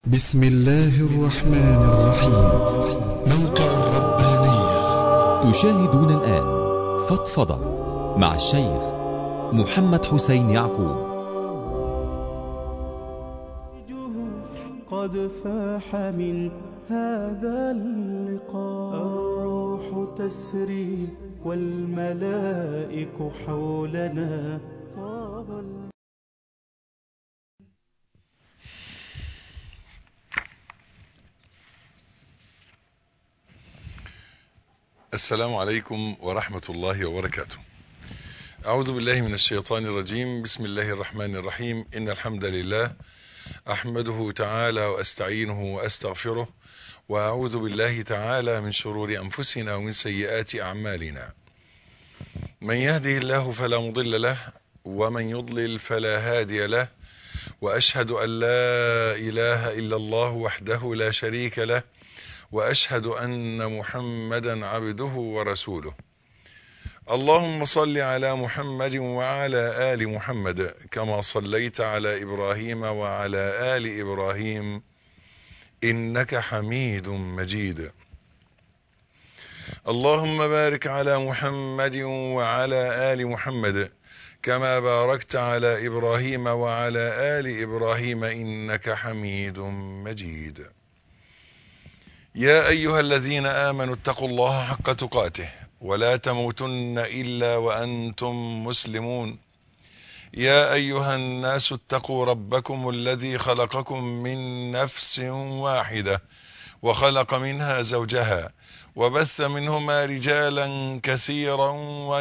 بسم الله الرحمن الرحيم موقع الربانية تشاهدون الآن فضفضة مع الشيخ محمد حسين يعقوب قد فاح من هذا اللقاء الروح تسري والملائك حولنا طاب ال- السلام عليكم ورحمة الله وبركاته أعوذ بالله من الشيطان الرجيم بسم الله الرحمن الرحيم إن الحمد لله أحمده تعالى وأستعينه وأستغفره وأعوذ بالله تعالى من شرور أنفسنا ومن سيئات أعمالنا من يهده الله فلا مضل له ومن يضلل فلا هادي له وأشهد أن لا إله إلا الله وحده لا شريك له واشهد ان محمدا عبده ورسوله اللهم صل على محمد وعلى ال محمد كما صليت على ابراهيم وعلى ال ابراهيم انك حميد مجيد اللهم بارك على محمد وعلى ال محمد كما باركت على ابراهيم وعلى ال ابراهيم انك حميد مجيد يا أيها الذين آمنوا اتقوا الله حق تقاته ولا تموتن إلا وأنتم مسلمون يا أيها الناس اتقوا ربكم الذي خلقكم من نفس واحدة وخلق منها زوجها وبث منهما رجالا كثيرا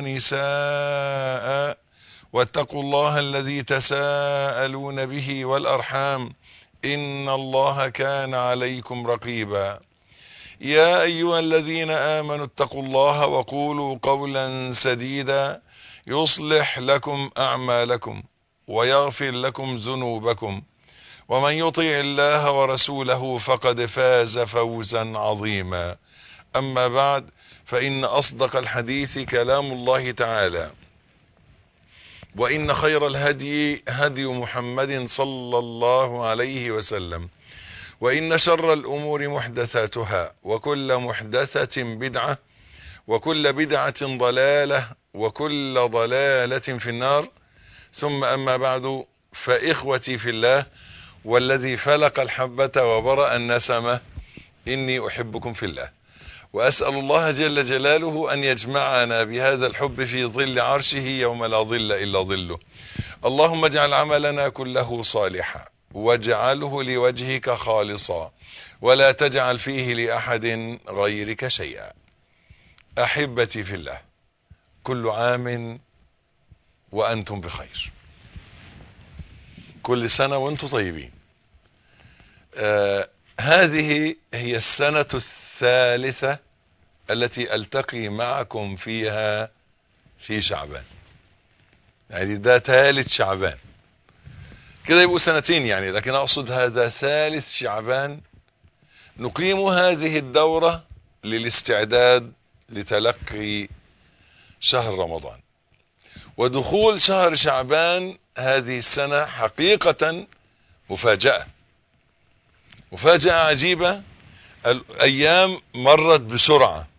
ونساء واتقوا الله الذي تساءلون به والأرحام إن الله كان عليكم رقيبا يا أيها الذين آمنوا اتقوا الله وقولوا قولا سديدا يصلح لكم أعمالكم ويغفر لكم ذنوبكم ومن يطع الله ورسوله فقد فاز فوزا عظيما أما بعد فإن أصدق الحديث كلام الله تعالى وإن خير الهدي هدي محمد صلى الله عليه وسلم وإن شر الأمور محدثاتها وكل محدثة بدعة وكل بدعة ضلالة وكل ضلالة في النار ثم أما بعد فإخوتي في الله والذي فلق الحبة وبرأ النسمة إني أحبكم في الله وأسأل الله جل جلاله أن يجمعنا بهذا الحب في ظل عرشه يوم لا ظل إلا ظله اللهم اجعل عملنا كله صالحا واجعله لوجهك خالصا ولا تجعل فيه لأحد غيرك شيئا أحبتي في الله كل عام وأنتم بخير كل سنة وأنتم طيبين آه هذه هي السنة الثالثة التي ألتقي معكم فيها في شعبان يعني ده ثالث شعبان كده يبقوا سنتين يعني لكن أقصد هذا ثالث شعبان نقيم هذه الدورة للاستعداد لتلقي شهر رمضان ودخول شهر شعبان هذه السنة حقيقة مفاجأة مفاجأة عجيبة الأيام مرت بسرعة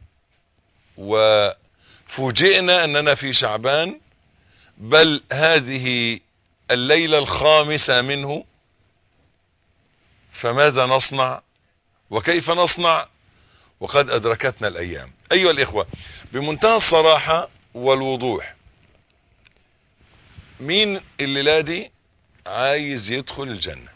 وفوجئنا أننا في شعبان بل هذه الليلة الخامسة منه فماذا نصنع وكيف نصنع وقد أدركتنا الأيام أيها الإخوة بمنتهى الصراحة والوضوح مين الليلة دي عايز يدخل الجنة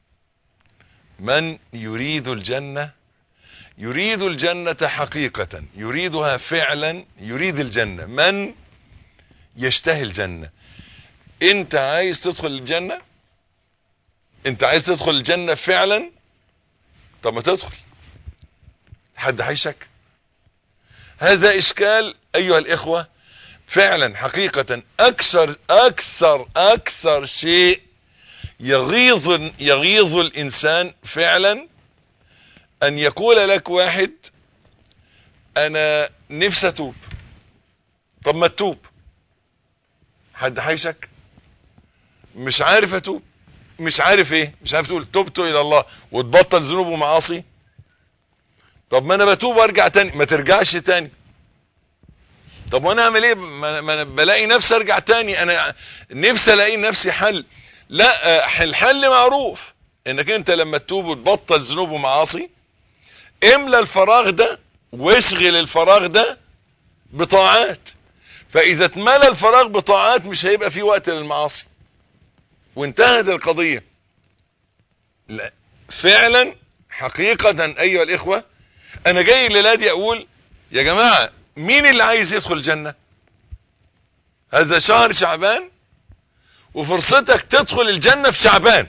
من يريد الجنة يريد الجنة حقيقة يريدها فعلا يريد الجنة من يشتهي الجنة انت عايز تدخل الجنة انت عايز تدخل الجنة فعلا طب ما تدخل حد هيشك هذا اشكال ايها الاخوة فعلا حقيقة اكثر اكثر اكثر شيء يغيظ يغيظ الانسان فعلا ان يقول لك واحد انا نفسي اتوب طب ما تتوب حد هيشك مش عارف اتوب مش عارف ايه مش عارف تقول تبت الى الله وتبطل ذنوب ومعاصي طب ما انا بتوب وارجع تاني ما ترجعش تاني طب وانا اعمل ايه ما ما انا بلاقي نفسي ارجع تاني انا نفسي الاقي نفسي حل لا آه، الحل معروف انك انت لما تتوب وتبطل ذنوب ومعاصي املى الفراغ ده واشغل الفراغ ده بطاعات فاذا اتملى الفراغ بطاعات مش هيبقى في وقت للمعاصي وانتهت القضية لا فعلا حقيقة ايها الاخوة انا جاي الليلة دي اقول يا جماعة مين اللي عايز يدخل الجنة هذا شهر شعبان وفرصتك تدخل الجنة في شعبان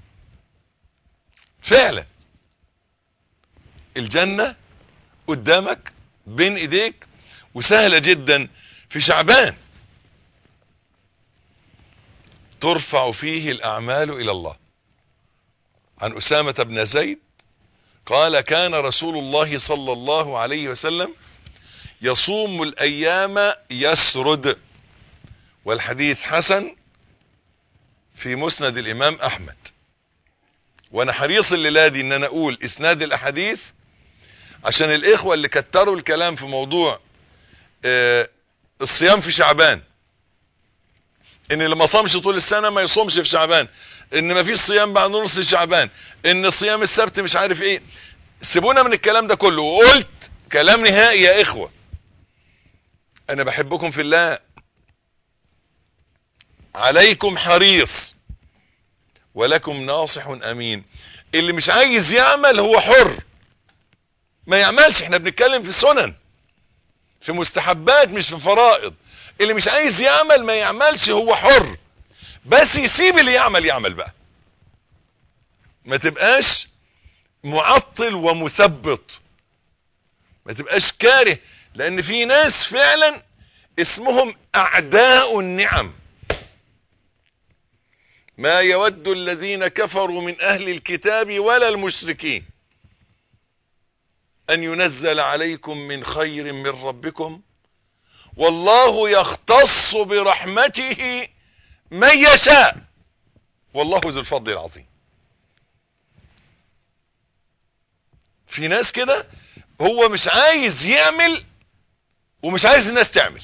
فعلا الجنة قدامك بين ايديك وسهلة جدا في شعبان ترفع فيه الاعمال الى الله عن اسامة بن زيد قال كان رسول الله صلى الله عليه وسلم يصوم الايام يسرد والحديث حسن في مسند الامام احمد وانا حريص الليله دي ان انا اقول اسناد الاحاديث عشان الاخوه اللي كتروا الكلام في موضوع آه، الصيام في شعبان ان اللي ما صامش طول السنه ما يصومش في شعبان ان ما فيش صيام بعد نص شعبان ان صيام السبت مش عارف ايه سيبونا من الكلام ده كله وقلت كلام نهائي يا اخوه انا بحبكم في الله عليكم حريص ولكم ناصح امين اللي مش عايز يعمل هو حر ما يعملش احنا بنتكلم في سنن في مستحبات مش في فرائض اللي مش عايز يعمل ما يعملش هو حر بس يسيب اللي يعمل يعمل بقى ما تبقاش معطل ومثبط ما تبقاش كاره لان في ناس فعلا اسمهم اعداء النعم ما يود الذين كفروا من اهل الكتاب ولا المشركين ان ينزل عليكم من خير من ربكم والله يختص برحمته من يشاء والله ذو الفضل العظيم في ناس كده هو مش عايز يعمل ومش عايز الناس تعمل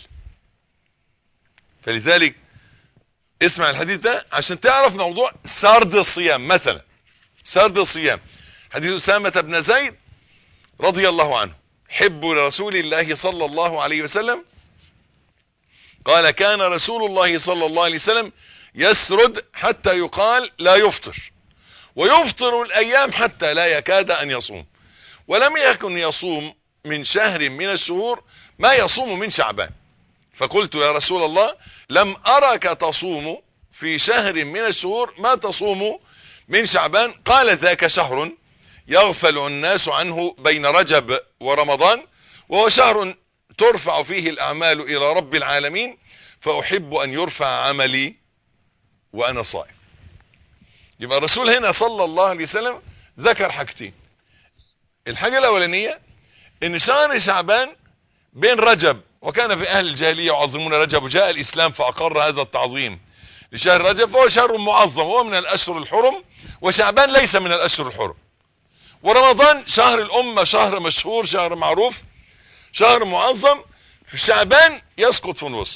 فلذلك اسمع الحديث ده عشان تعرف موضوع سرد الصيام مثلا سرد الصيام حديث أسامة بن زيد رضي الله عنه حب رسول الله صلى الله عليه وسلم قال كان رسول الله صلى الله عليه وسلم يسرد حتى يقال لا يفطر ويفطر الأيام حتى لا يكاد أن يصوم ولم يكن يصوم من شهر من الشهور ما يصوم من شعبان فقلت يا رسول الله لم أرك تصوم في شهر من الشهور ما تصوم من شعبان قال ذاك شهر يغفل الناس عنه بين رجب ورمضان وهو شهر ترفع فيه الأعمال إلى رب العالمين فأحب أن يرفع عملي وأنا صائم يبقى الرسول هنا صلى الله عليه وسلم ذكر حاجتين الحاجة الأولانية إن شهر شعبان بين رجب وكان في أهل الجاهلية يعظمون رجب وجاء الإسلام فأقر هذا التعظيم لشهر رجب فهو شهر معظم هو من الأشهر الحرم وشعبان ليس من الأشهر الحرم ورمضان شهر الأمة شهر مشهور شهر معروف شهر معظم في شعبان يسقط في الوسط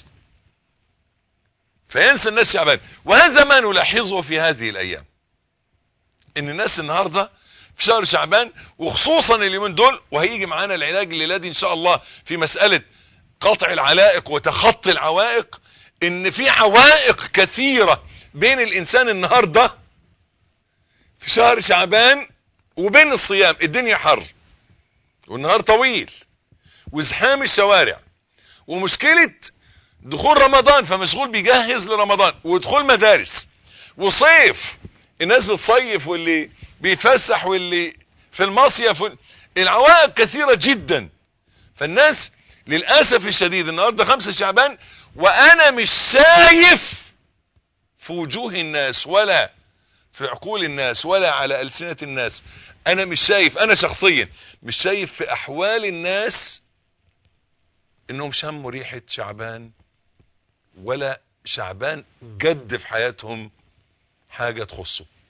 فينسى الناس شعبان وهذا ما نلاحظه في هذه الأيام ان الناس النهاردة في شهر شعبان وخصوصا اليومين دول وهيجي معانا العلاج الليلة دي ان شاء الله في مسألة قطع العلائق وتخطي العوائق ان في عوائق كثيرة بين الانسان النهاردة في شهر شعبان وبين الصيام الدنيا حر والنهار طويل وازحام الشوارع ومشكلة دخول رمضان فمشغول بيجهز لرمضان ودخول مدارس وصيف الناس بتصيف واللي بيتفسح واللي في المصيف العوائق كثيرة جدا فالناس للأسف الشديد النهاردة خمسة شعبان وأنا مش شايف في وجوه الناس ولا في عقول الناس ولا على ألسنة الناس أنا مش شايف أنا شخصيا مش شايف في أحوال الناس إنهم شموا ريحة شعبان ولا شعبان جد في حياتهم حاجة تخصه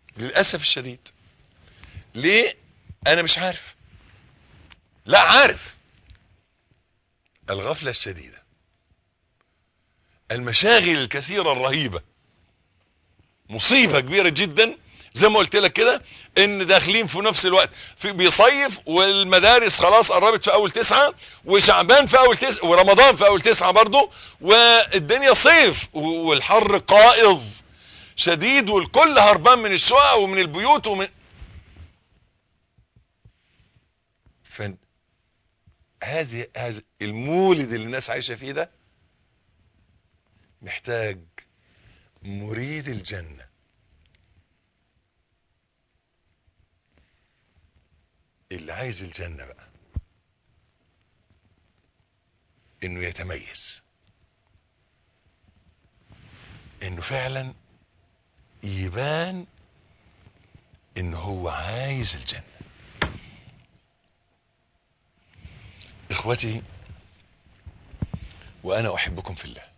للاسف الشديد ليه انا مش عارف لا عارف الغفله الشديده المشاغل الكثيره الرهيبه مصيبه كبيره جدا زي ما قلت لك كده ان داخلين في نفس الوقت في بيصيف والمدارس خلاص قربت في اول تسعة وشعبان في اول تسعة ورمضان في اول تسعة برضو والدنيا صيف والحر قائظ شديد والكل هربان من الشقق ومن البيوت ومن فن هذه هذا المولد اللي الناس عايشه فيه ده محتاج مريد الجنه اللي عايز الجنة بقى انه يتميز انه فعلا يبان ان هو عايز الجنة اخوتي وانا احبكم في الله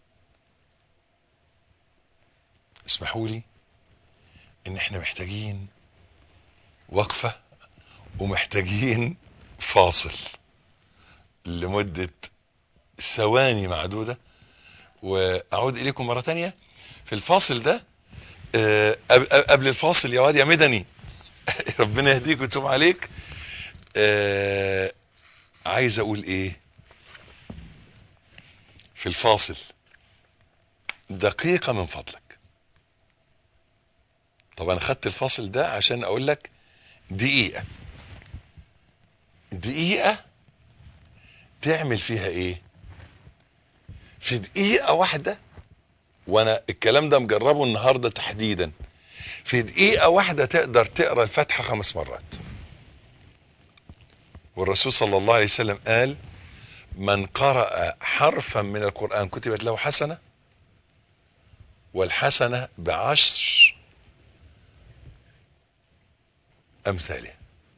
اسمحوا لي ان احنا محتاجين وقفه ومحتاجين فاصل لمدة ثواني معدودة واعود اليكم مرة تانية في الفاصل ده آه، قبل قبل الفاصل يا واد يا مدني ربنا يهديك ويتوب عليك آه، عايز اقول ايه في الفاصل دقيقة من فضلك طب انا خدت الفاصل ده عشان اقول لك دقيقة دقيقة تعمل فيها ايه في دقيقة واحدة وانا الكلام ده مجربه النهاردة تحديدا في دقيقة واحدة تقدر تقرأ الفاتحة خمس مرات والرسول صلى الله عليه وسلم قال من قرأ حرفا من القرآن كتبت له حسنة والحسنة بعشر أمثالها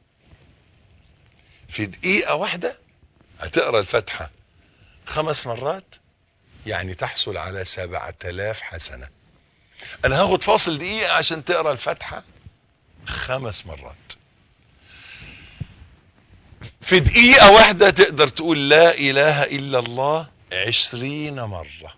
في دقيقة واحدة هتقرأ الفاتحة خمس مرات يعني تحصل على سبعة آلاف حسنة أنا هاخد فاصل دقيقة عشان تقرأ الفاتحة خمس مرات في دقيقة واحدة تقدر تقول لا إله إلا الله عشرين مرة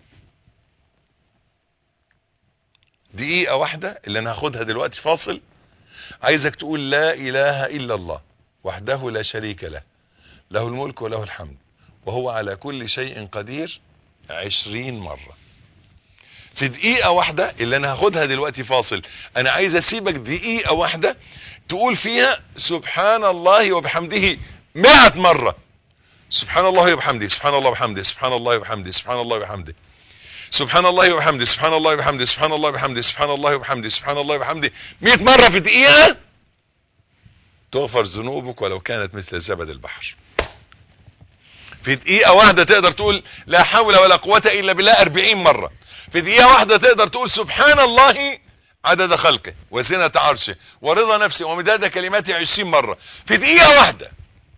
دقيقة واحدة اللي أنا هاخدها دلوقتي فاصل عايزك تقول لا إله إلا الله وحده لا شريك له له الملك وله الحمد وهو على كل شيء قدير عشرين مرة في دقيقة واحدة اللي انا هاخدها دلوقتي فاصل انا عايز اسيبك دقيقة واحدة تقول فيها سبحان الله وبحمده مئة مرة سبحان الله وبحمده سبحان الله وبحمده سبحان الله وبحمده سبحان الله وبحمده سبحان الله وبحمده سبحان الله وبحمده سبحان الله وبحمده سبحان الله وبحمده سبحان الله وبحمده 100 مرة في دقيقة تغفر ذنوبك ولو كانت مثل زبد البحر في دقيقة واحدة تقدر تقول لا حول ولا قوة إلا بالله أربعين مرة في دقيقة واحدة تقدر تقول سبحان الله عدد خلقه وزنة عرشه ورضا نفسه ومداد كلماته عشرين مرة في دقيقة واحدة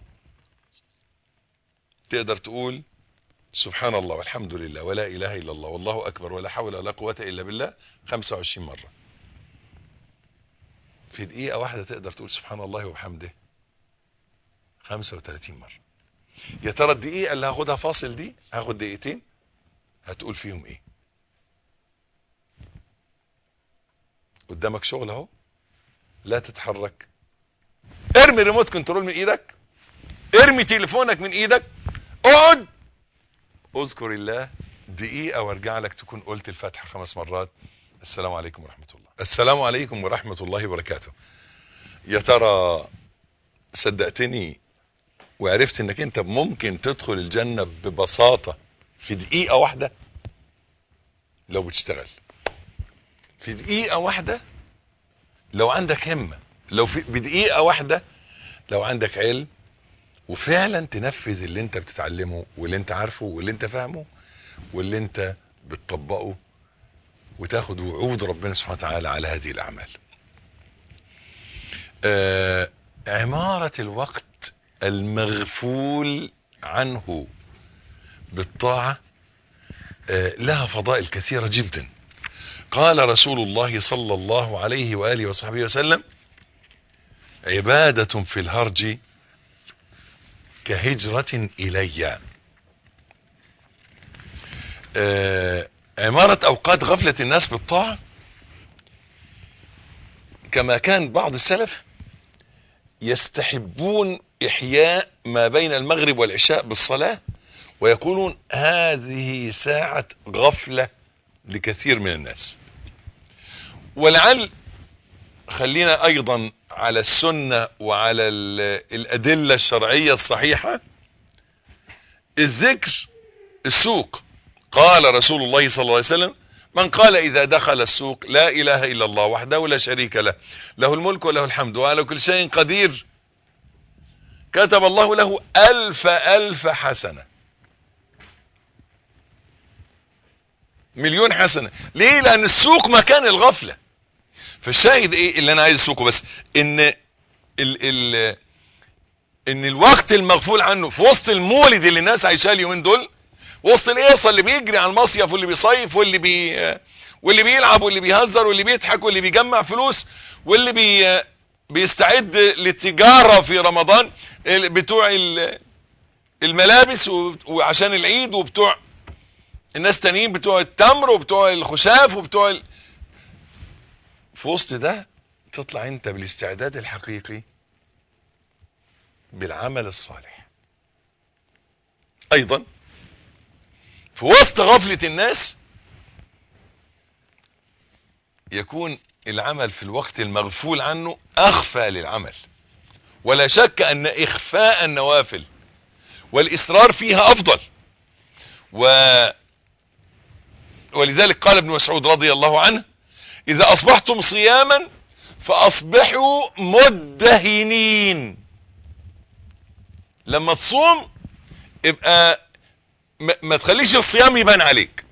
تقدر تقول سبحان الله والحمد لله ولا إله إلا الله والله أكبر ولا حول ولا قوة إلا بالله 25 مرة في دقيقة واحدة تقدر تقول سبحان الله وبحمده 35 مرة يا ترى الدقيقة اللي هاخدها فاصل دي هاخد دقيقتين هتقول فيهم ايه قدامك شغل اهو لا تتحرك ارمي ريموت كنترول من ايدك ارمي تليفونك من ايدك اقعد اذكر الله دقيقة وارجع لك تكون قلت الفاتحة خمس مرات السلام عليكم ورحمة الله السلام عليكم ورحمة الله وبركاته يا ترى صدقتني وعرفت انك انت ممكن تدخل الجنة ببساطة في دقيقة واحدة لو بتشتغل في دقيقة واحدة لو عندك همة لو في بدقيقة واحدة لو عندك علم وفعلا تنفذ اللي انت بتتعلمه واللي انت عارفه واللي انت فاهمه واللي انت بتطبقه وتاخد وعود ربنا سبحانه وتعالى على هذه الاعمال آه عمارة الوقت المغفول عنه بالطاعة آه لها فضائل كثيرة جدا قال رسول الله صلى الله عليه وآله وصحبه وسلم عبادة في الهرج كهجرة إلي آه عمارة أوقات غفلة الناس بالطاعة كما كان بعض السلف يستحبون إحياء ما بين المغرب والعشاء بالصلاة ويقولون هذه ساعة غفلة لكثير من الناس ولعل خلينا أيضا على السنة وعلى الأدلة الشرعية الصحيحة الذكر السوق قال رسول الله صلى الله عليه وسلم من قال إذا دخل السوق لا إله إلا الله وحده لا شريك له له الملك وله الحمد وعلى كل شيء قدير كتب الله له ألف ألف حسنة مليون حسنة ليه لأن السوق مكان الغفلة فالشاهد ايه اللي انا عايز اسوقه بس ان ال ال ان الوقت المغفول عنه في وسط المولد اللي الناس عايشاه اليومين دول وسط القيصه اللي بيجري على المصيف واللي بيصيف واللي بي واللي بيلعب واللي بيهزر واللي بيضحك واللي بيجمع فلوس واللي بي بيستعد للتجاره في رمضان بتوع الملابس وعشان العيد وبتوع الناس تانيين بتوع التمر وبتوع الخشاف وبتوع ال... في وسط ده تطلع انت بالاستعداد الحقيقي بالعمل الصالح ايضا في وسط غفلة الناس يكون العمل في الوقت المغفول عنه اخفى للعمل ولا شك ان اخفاء النوافل والاصرار فيها افضل و ولذلك قال ابن مسعود رضي الله عنه اذا اصبحتم صياما فاصبحوا مدهنين لما تصوم يبقى ما تخليش الصيام يبان عليك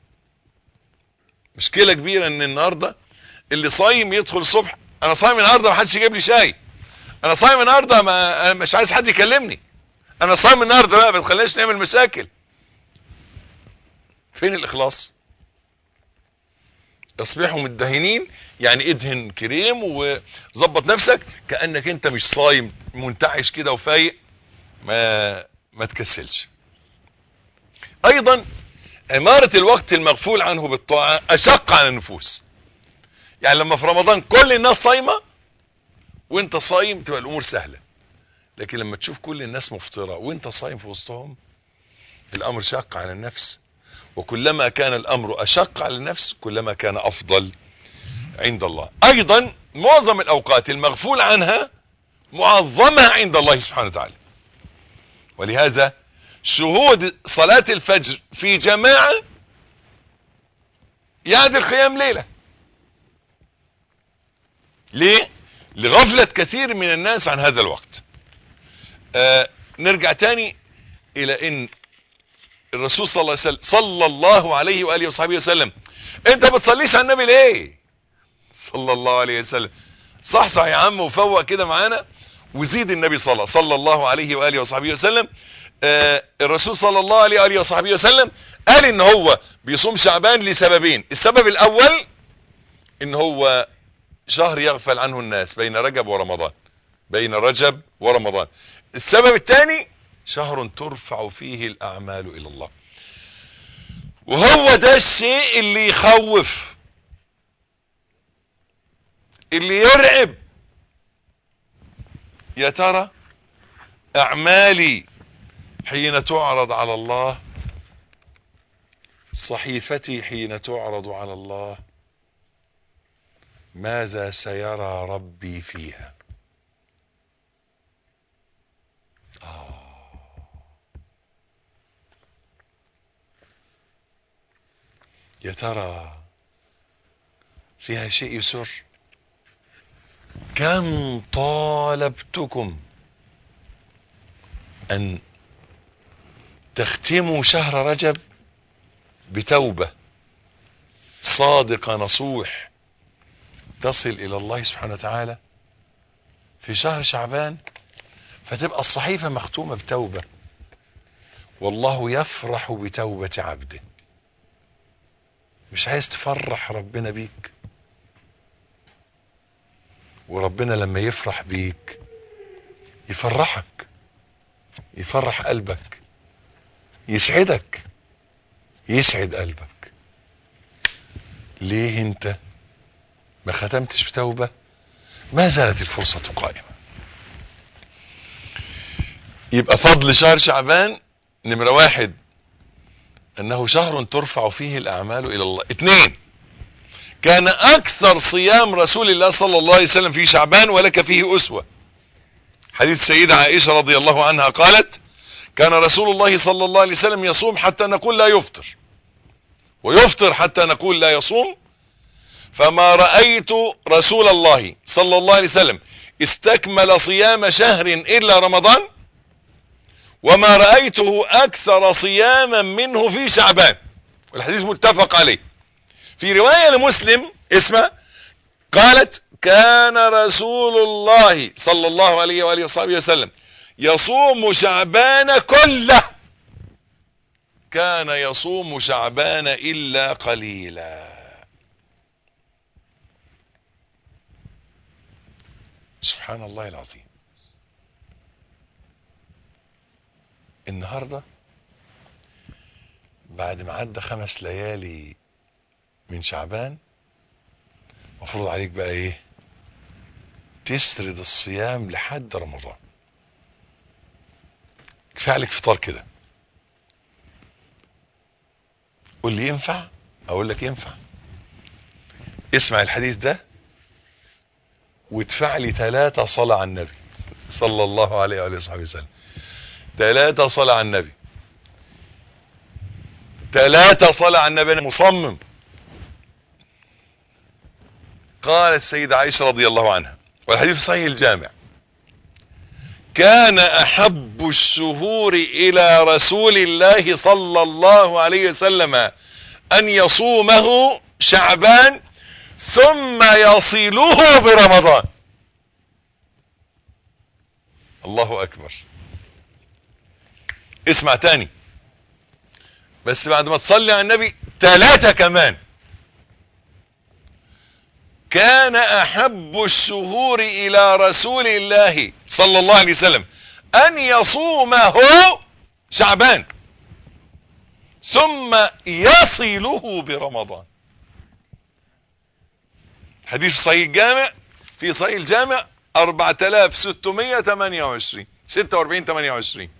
مشكلة كبيرة ان النهاردة اللي صايم يدخل الصبح انا صايم النهاردة ما حدش يجيب لي شاي انا صايم النهاردة ما أنا مش عايز حد يكلمني انا صايم النهاردة بقى ما تخليناش نعمل مشاكل فين الاخلاص اصبحوا مدهنين يعني ادهن كريم وظبط نفسك كانك انت مش صايم منتعش كده وفايق ما ما تكسلش ايضا عمارة الوقت المغفول عنه بالطاعة اشق على النفوس يعني لما في رمضان كل الناس صايمة وانت صايم تبقى الامور سهلة لكن لما تشوف كل الناس مفطرة وانت صايم في وسطهم الامر شاق على النفس وكلما كان الامر اشق على النفس كلما كان افضل عند الله ايضا معظم الاوقات المغفول عنها معظمة عند الله سبحانه وتعالى ولهذا شهود صلاة الفجر في جماعة يعدل قيام ليلة ليه لغفلة كثير من الناس عن هذا الوقت آه نرجع تاني الى ان الرسول صلى الله عليه وسلم صلى الله عليه واله وصحبه وسلم انت بتصليش على النبي ليه صلى الله عليه وسلم صح صح يا عم وفوق كده معانا وزيد النبي صلى صلى الله عليه واله وصحبه وسلم آه الرسول صلى الله عليه واله وصحبه وسلم قال ان هو بيصوم شعبان لسببين السبب الاول ان هو شهر يغفل عنه الناس بين رجب ورمضان بين رجب ورمضان السبب الثاني شهر ترفع فيه الاعمال الى الله وهو ده الشيء اللي يخوف اللي يرعب يا ترى اعمالي حين تعرض على الله صحيفتي حين تعرض على الله ماذا سيرى ربي فيها آه. يا ترى فيها شيء يسر كم طالبتكم ان تختموا شهر رجب بتوبة صادقة نصوح تصل الى الله سبحانه وتعالى في شهر شعبان فتبقى الصحيفة مختومة بتوبة والله يفرح بتوبة عبده مش عايز تفرح ربنا بيك وربنا لما يفرح بيك يفرحك يفرح قلبك يسعدك يسعد قلبك ليه انت ما ختمتش بتوبة ما زالت الفرصة قائمة يبقى فضل شهر شعبان نمرة واحد انه شهر ترفع فيه الاعمال الى الله اثنين كان اكثر صيام رسول الله صلى الله عليه وسلم في شعبان ولك فيه اسوة حديث سيدة عائشة رضي الله عنها قالت كان رسول الله صلى الله عليه وسلم يصوم حتى نقول لا يفطر ويفطر حتى نقول لا يصوم فما رأيت رسول الله صلى الله عليه وسلم استكمل صيام شهر إلا رمضان وما رأيته أكثر صياما منه في شعبان والحديث متفق عليه في رواية لمسلم اسمه قالت كان رسول الله صلى الله عليه وآله وصحبه وسلم يصوم شعبان كله كان يصوم شعبان إلا قليلا سبحان الله العظيم النهاردة بعد ما عدى خمس ليالي من شعبان مفروض عليك بقى ايه تسرد الصيام لحد رمضان كفايه عليك فطار كده قول لي ينفع اقول لك ينفع اسمع الحديث ده وادفع لي ثلاثة صلاة على النبي صلى الله عليه وآله وصحبه وسلم ثلاثة صلاة على النبي ثلاثة صلاة على النبي أنا مصمم قالت السيدة عائشة رضي الله عنها والحديث في صحيح الجامع كان أحب الشهور إلى رسول الله صلى الله عليه وسلم أن يصومه شعبان ثم يصله برمضان الله أكبر اسمع تاني بس بعد ما تصلي على النبي ثلاثة كمان كان احب الشهور الى رسول الله صلى الله عليه وسلم ان يصومه شعبان ثم يصله برمضان حديث صحيح الجامع في صحيح الجامع 4628 46 28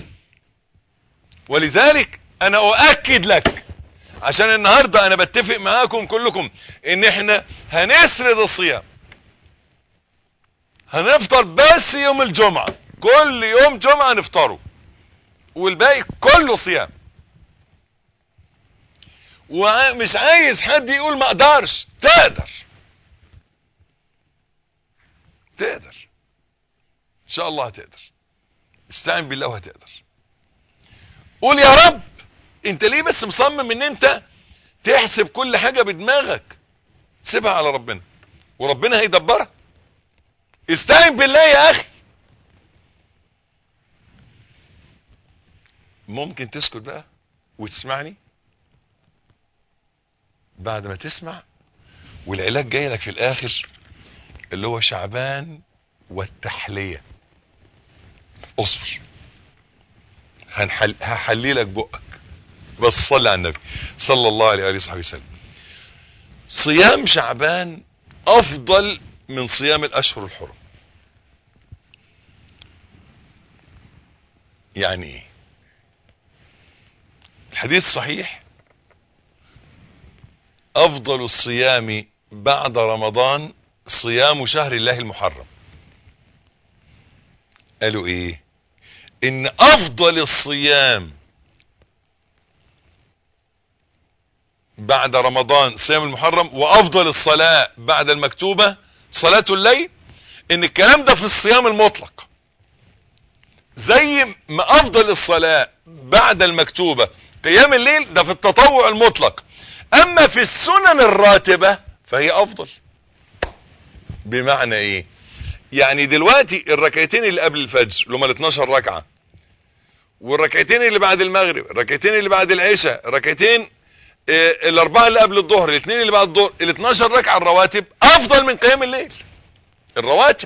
ولذلك انا اؤكد لك عشان النهاردة انا بتفق معاكم كلكم ان احنا هنسرد الصيام هنفطر بس يوم الجمعة كل يوم جمعة نفطره والباقي كله صيام ومش عايز حد يقول ما اقدرش تقدر تقدر ان شاء الله هتقدر استعن بالله وهتقدر قول يا رب انت ليه بس مصمم ان انت تحسب كل حاجة بدماغك سيبها على ربنا وربنا هيدبرها استعن بالله يا اخي ممكن تسكت بقى وتسمعني بعد ما تسمع والعلاج جاي لك في الاخر اللي هو شعبان والتحلية اصبر هنحل هحللك بقك بس صلي على النبي صلى الله عليه وآله وصحبه وسلم صيام شعبان افضل من صيام الاشهر الحرم يعني ايه الحديث صحيح افضل الصيام بعد رمضان صيام شهر الله المحرم قالوا ايه ان افضل الصيام بعد رمضان صيام المحرم وافضل الصلاة بعد المكتوبة صلاة الليل ان الكلام ده في الصيام المطلق زي ما افضل الصلاة بعد المكتوبة قيام الليل ده في التطوع المطلق اما في السنن الراتبة فهي افضل بمعنى ايه يعني دلوقتي الركعتين اللي قبل الفجر اللي هم ال 12 ركعة والركعتين اللي بعد المغرب الركعتين اللي بعد العشاء الركعتين إيه الاربعه اللي قبل الظهر الاثنين اللي بعد الظهر ال 12 ركعه الرواتب افضل من قيام الليل الرواتب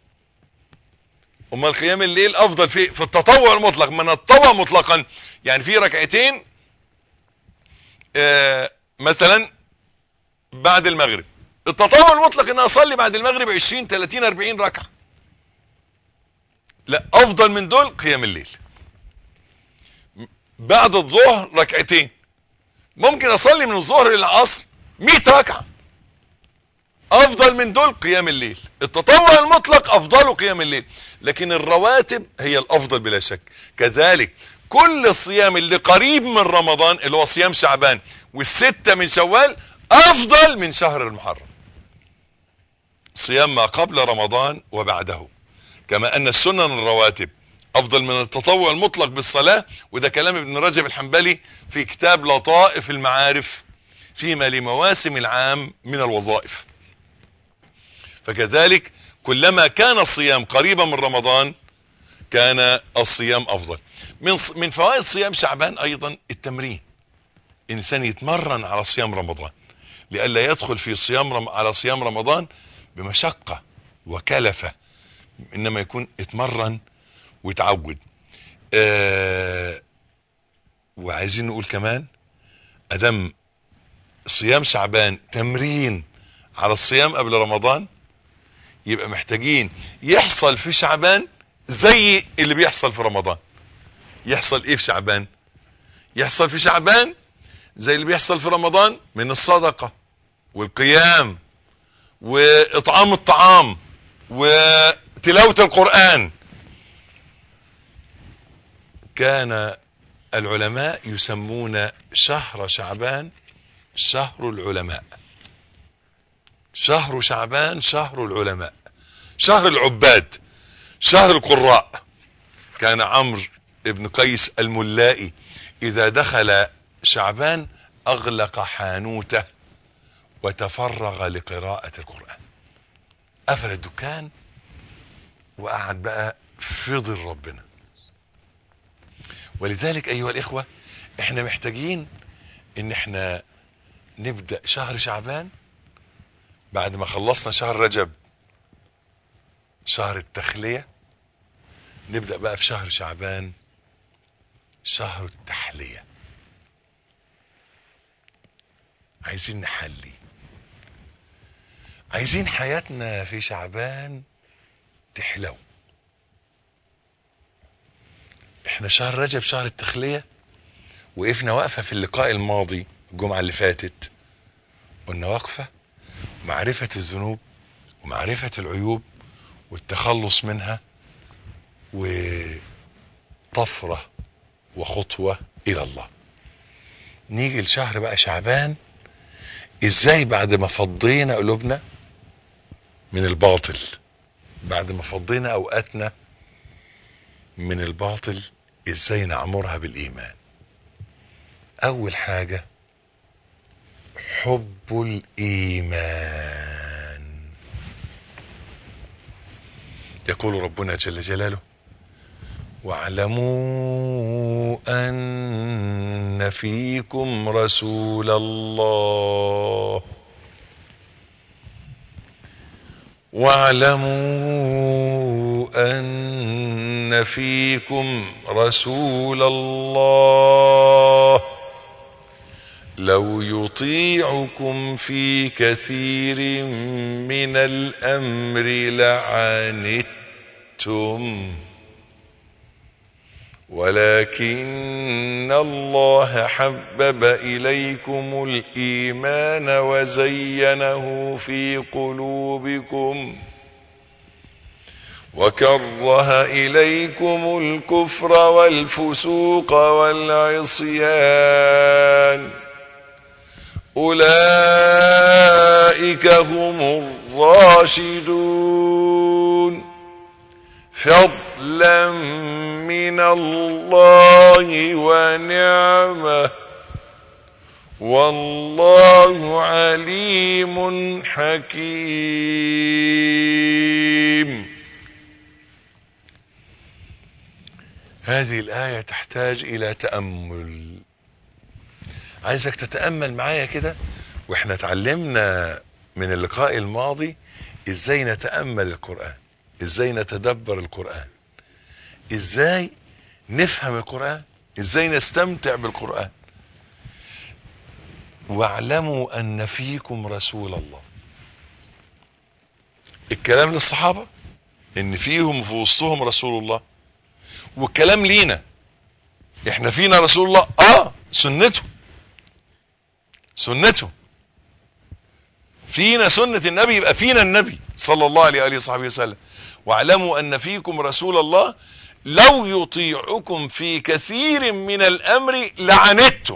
امال قيام الليل افضل في في التطوع المطلق من التطوع مطلقا يعني في ركعتين آه مثلا بعد المغرب التطوع المطلق ان اصلي بعد المغرب 20 30 40 ركعه لا افضل من دول قيام الليل بعد الظهر ركعتين ممكن اصلي من الظهر للعصر 100 ركعه افضل من دول قيام الليل التطوع المطلق افضل قيام الليل لكن الرواتب هي الافضل بلا شك كذلك كل الصيام اللي قريب من رمضان اللي هو صيام شعبان والستة من شوال افضل من شهر المحرم صيام ما قبل رمضان وبعده كما ان السنن الرواتب افضل من التطوع المطلق بالصلاة وده كلام ابن رجب الحنبلي في كتاب لطائف المعارف فيما لمواسم العام من الوظائف فكذلك كلما كان الصيام قريبا من رمضان كان الصيام افضل من من فوائد صيام شعبان ايضا التمرين انسان يتمرن على صيام رمضان لئلا يدخل في صيام رم... على صيام رمضان بمشقة وكلفة انما يكون اتمرن ويتعود آه وعايزين نقول كمان ادم صيام شعبان تمرين على الصيام قبل رمضان يبقى محتاجين يحصل في شعبان زي اللي بيحصل في رمضان يحصل ايه في شعبان يحصل في شعبان زي اللي بيحصل في رمضان من الصدقة والقيام واطعام الطعام وتلاوة القرآن كان العلماء يسمون شهر شعبان شهر العلماء شهر شعبان شهر العلماء شهر العباد شهر القراء كان عمرو ابن قيس الملائي اذا دخل شعبان اغلق حانوته وتفرغ لقراءة القرآن قفل الدكان وقعد بقى في ظل ربنا ولذلك ايها الاخوة احنا محتاجين ان احنا نبدأ شهر شعبان بعد ما خلصنا شهر رجب شهر التخلية نبدأ بقى في شهر شعبان شهر التحلية عايزين نحلي عايزين حياتنا في شعبان تحلو احنا شهر رجب شهر التخلية وقفنا وقفة في اللقاء الماضي الجمعة اللي فاتت قلنا وقفة معرفة الذنوب ومعرفة العيوب والتخلص منها وطفرة وخطوة الى الله نيجي لشهر بقى شعبان ازاي بعد ما فضينا قلوبنا من الباطل بعد ما فضينا اوقاتنا من الباطل ازاي نعمرها بالايمان اول حاجة حب الايمان يقول ربنا جل جلاله واعلموا ان فيكم رسول الله واعلموا ان فيكم رسول الله لو يطيعكم في كثير من الامر لعنتم ولكن الله حبب اليكم الايمان وزينه في قلوبكم وكره اليكم الكفر والفسوق والعصيان اولئك هم الراشدون فضلا من الله ونعمه والله عليم حكيم هذه الايه تحتاج الى تامل عايزك تتأمل معايا كده واحنا اتعلمنا من اللقاء الماضي ازاي نتأمل القرآن ازاي نتدبر القرآن ازاي نفهم القرآن ازاي نستمتع بالقرآن واعلموا ان فيكم رسول الله الكلام للصحابة ان فيهم في وسطهم رسول الله والكلام لينا احنا فينا رسول الله اه سنته سنته فينا سنة النبي يبقى فينا النبي صلى الله عليه وآله وصحبه وسلم واعلموا أن فيكم رسول الله لو يطيعكم في كثير من الأمر لعنتم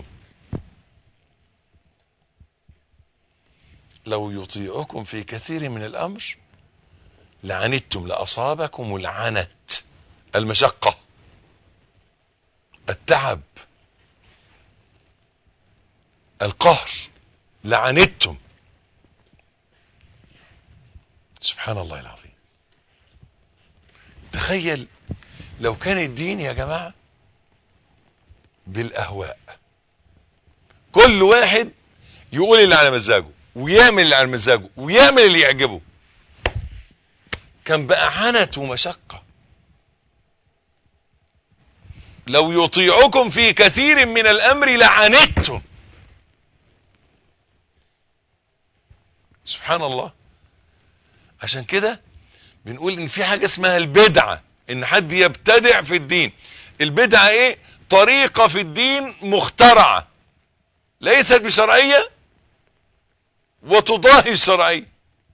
لو يطيعكم في كثير من الأمر لعنتم لأصابكم العنت المشقة التعب القهر لعنتم سبحان الله العظيم تخيل لو كان الدين يا جماعة بالأهواء كل واحد يقول اللي على مزاجه ويعمل اللي على مزاجه ويعمل اللي يعجبه كان بقى عنت ومشقة لو يطيعكم في كثير من الأمر لعنتم سبحان الله عشان كده بنقول ان في حاجة اسمها البدعة ان حد يبتدع في الدين البدعة ايه طريقة في الدين مخترعة ليست بشرعية وتضاهي الشرعية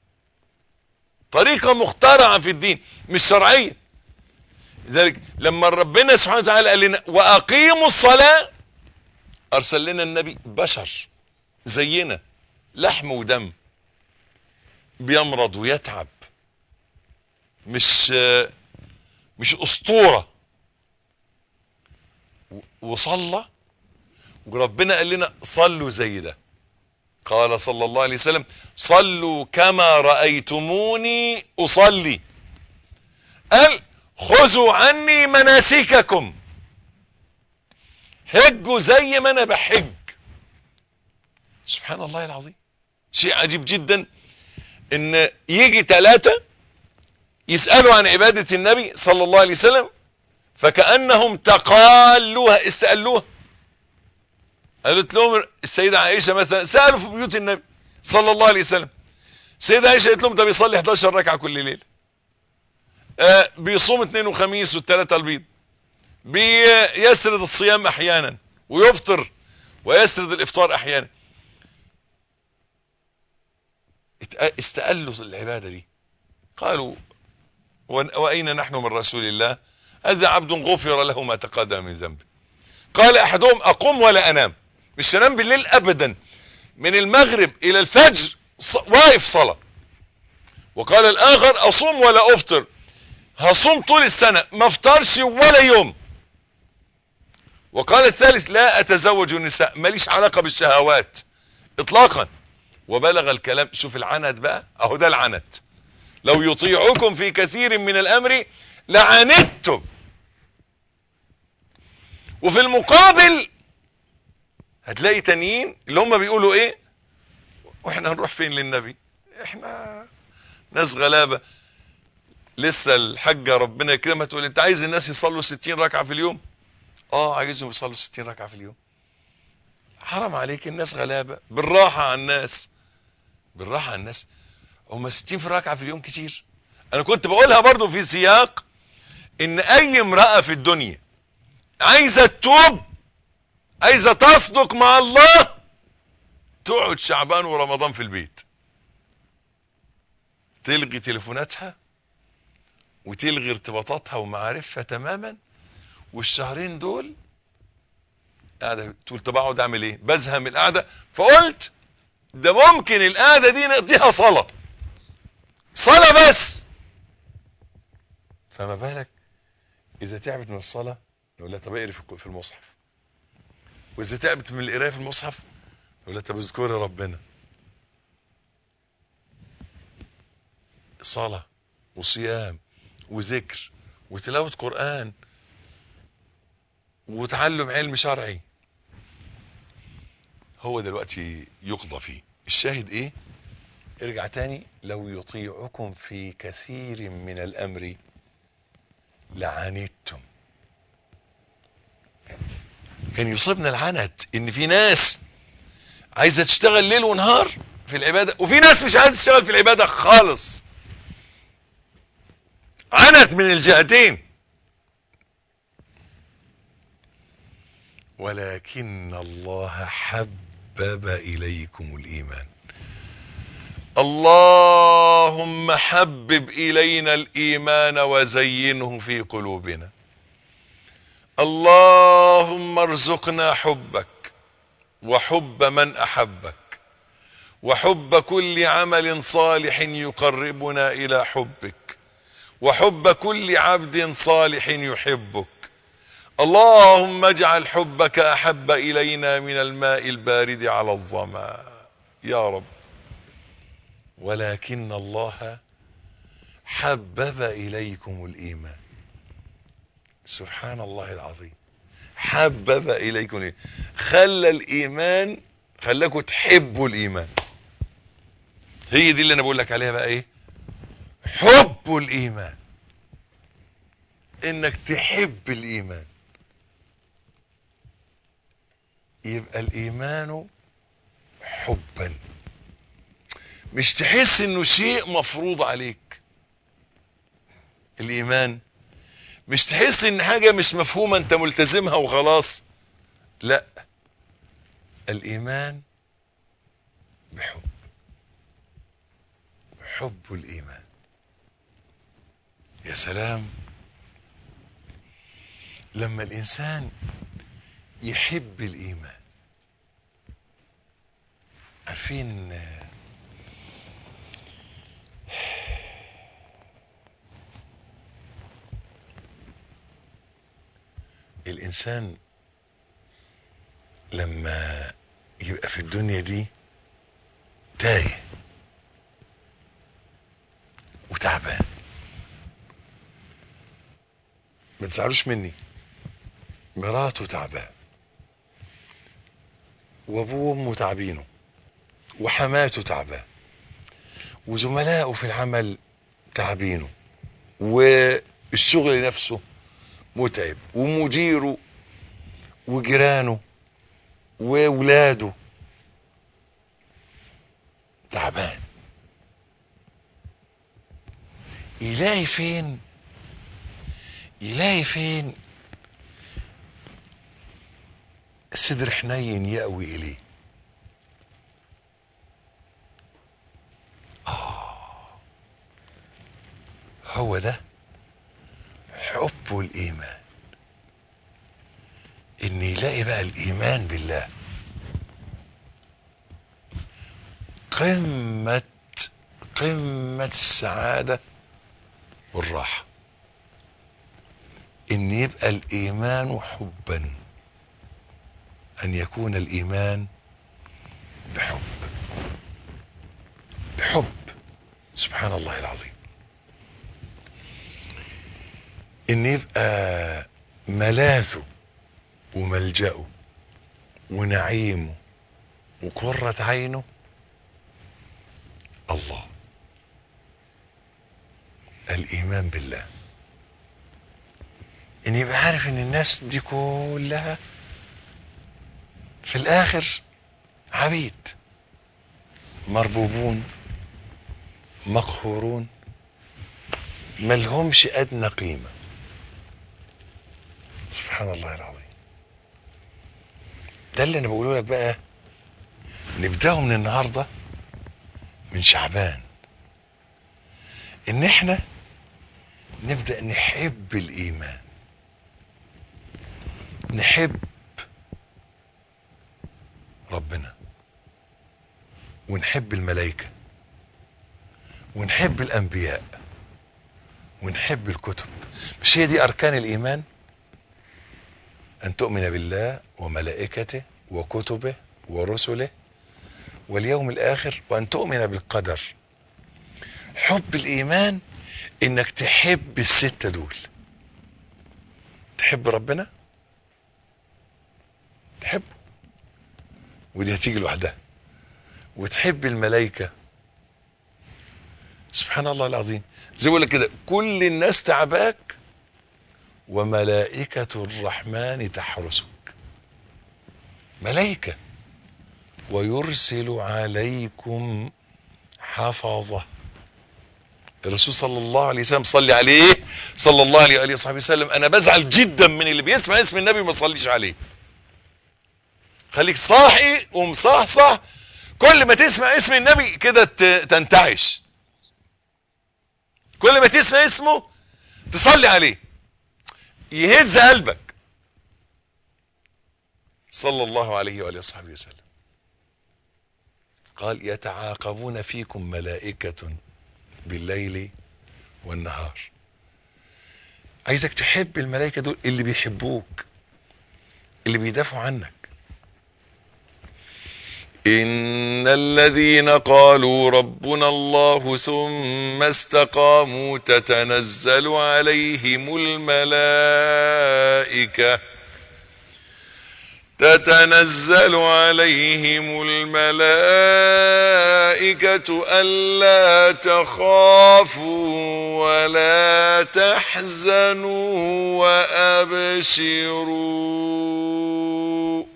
طريقة مخترعة في الدين مش شرعية لذلك لما ربنا سبحانه وتعالى قال لنا واقيموا الصلاة ارسل لنا النبي بشر زينا لحم ودم بيمرض ويتعب مش مش اسطورة وصلى وربنا قال لنا صلوا زي ده قال صلى الله عليه وسلم صلوا كما رأيتموني أصلي قال خذوا عني مناسككم هجوا زي ما انا بحج سبحان الله العظيم شيء عجيب جدا ان يجي ثلاثة يسألوا عن عبادة النبي صلى الله عليه وسلم فكأنهم تقالوها استقلوها قالت لهم السيدة عائشة مثلا سألوا في بيوت النبي صلى الله عليه وسلم السيدة عائشة قالت لهم ده بيصلي 11 ركعة كل ليلة آه بيصوم اثنين وخميس والثلاثة البيض بيسرد الصيام احيانا ويفطر ويسرد الافطار احيانا استقلوا العبادة دي قالوا وأين نحن من رسول الله هذا عبد غفر له ما تقدم من ذنبه قال أحدهم أقوم ولا أنام مش أنام بالليل أبدا من المغرب إلى الفجر واقف صلاة وقال الآخر أصوم ولا أفطر هصوم طول السنة ما افطرش ولا يوم وقال الثالث لا أتزوج النساء ماليش علاقة بالشهوات إطلاقا وبلغ الكلام شوف العنت بقى اهو ده العنت لو يطيعكم في كثير من الامر لعنتم وفي المقابل هتلاقي تانيين اللي هم بيقولوا ايه واحنا هنروح فين للنبي احنا ناس غلابة لسه الحاجة ربنا يكرمها تقول انت عايز الناس يصلوا 60 ركعة في اليوم اه عايزهم يصلوا 60 ركعة في اليوم حرام عليك الناس غلابة بالراحة على الناس بالراحة على الناس هم 60 في ركعة في اليوم كتير انا كنت بقولها برضو في سياق ان اي امرأة في الدنيا عايزة تتوب عايزة تصدق مع الله تقعد شعبان ورمضان في البيت تلغي تليفوناتها وتلغي ارتباطاتها ومعارفها تماما والشهرين دول قاعدة تقول طب اقعد اعمل ايه بزهق من القعدة فقلت ده ممكن القعدة دي نقضيها صلاة صلاة بس فما بالك اذا تعبت من الصلاة نقول لها طب اقري في المصحف واذا تعبت من القرايه في المصحف نقول لها طب اذكري ربنا صلاة وصيام وذكر وتلاوة قرآن وتعلم علم شرعي هو دلوقتي يقضى فيه الشاهد ايه ارجع تاني لو يطيعكم في كثير من الامر لعنتم كان يصيبنا العنت ان في ناس عايزه تشتغل ليل ونهار في العباده وفي ناس مش عايزه تشتغل في العباده خالص عنت من الجهتين ولكن الله حبب اليكم الايمان اللهم حبب الينا الايمان وزينه في قلوبنا اللهم ارزقنا حبك وحب من احبك وحب كل عمل صالح يقربنا الى حبك وحب كل عبد صالح يحبك اللهم اجعل حبك احب الينا من الماء البارد على الظما يا رب ولكن الله حبب اليكم الايمان سبحان الله العظيم حبب اليكم الإيمان. خلى الايمان خلاكم تحبوا الايمان هي دي اللي انا بقول لك عليها بقى ايه حب الايمان انك تحب الايمان يبقى الايمان حبا مش تحس انه شيء مفروض عليك الايمان مش تحس ان حاجة مش مفهومة انت ملتزمها وخلاص لا الايمان بحب حب الايمان يا سلام لما الانسان يحب الايمان عارفين الانسان لما يبقى في الدنيا دي تايه وتعبان ما تزعلوش مني مراته تعبان وابوه وامه تعبينه وحماته تعبان وزملائه في العمل تعبينه والشغل نفسه متعب ومديره وجيرانه وولاده تعبان يلاقي فين يلاقي فين صدر حنين يأوي إليه آه هو ده حب الإيمان إن يلاقي بقى الإيمان بالله قمة قمة السعادة والراحة إن يبقى الإيمان حبا أن يكون الإيمان بحب بحب سبحان الله العظيم ان يبقى ملاذه وملجأه ونعيمه وقرة عينه الله الايمان بالله ان يبقى عارف ان الناس دي كلها في الاخر عبيد مربوبون مقهورون ملهمش ادنى قيمه سبحان الله العظيم ده اللي انا بقوله لك بقى نبداه من النهارده من شعبان ان احنا نبدا نحب الايمان نحب ربنا ونحب الملائكه ونحب الانبياء ونحب الكتب مش هي دي اركان الايمان ان تؤمن بالله وملائكته وكتبه ورسله واليوم الاخر وان تؤمن بالقدر حب الايمان انك تحب الستة دول تحب ربنا تحبه ودي هتيجي لوحدها وتحب الملائكة سبحان الله العظيم زي ما كده كل الناس تعباك وملائكة الرحمن تحرسك ملائكة ويرسل عليكم حفظه الرسول صلى الله عليه وسلم صلي عليه صلى الله عليه وآله وصحبه وسلم انا بزعل جدا من اللي بيسمع اسم النبي وما يصليش عليه خليك صاحي ومصحصح كل ما تسمع اسم النبي كده تنتعش كل ما تسمع اسمه تصلي عليه يهز قلبك صلى الله عليه وآله وصحبه وسلم قال يتعاقبون فيكم ملائكة بالليل والنهار عايزك تحب الملائكة دول اللي بيحبوك اللي بيدافعوا عنك إن الذين قالوا ربنا الله ثم استقاموا تتنزل عليهم الملائكة تتنزل عليهم الملائكة ألا تخافوا ولا تحزنوا وأبشروا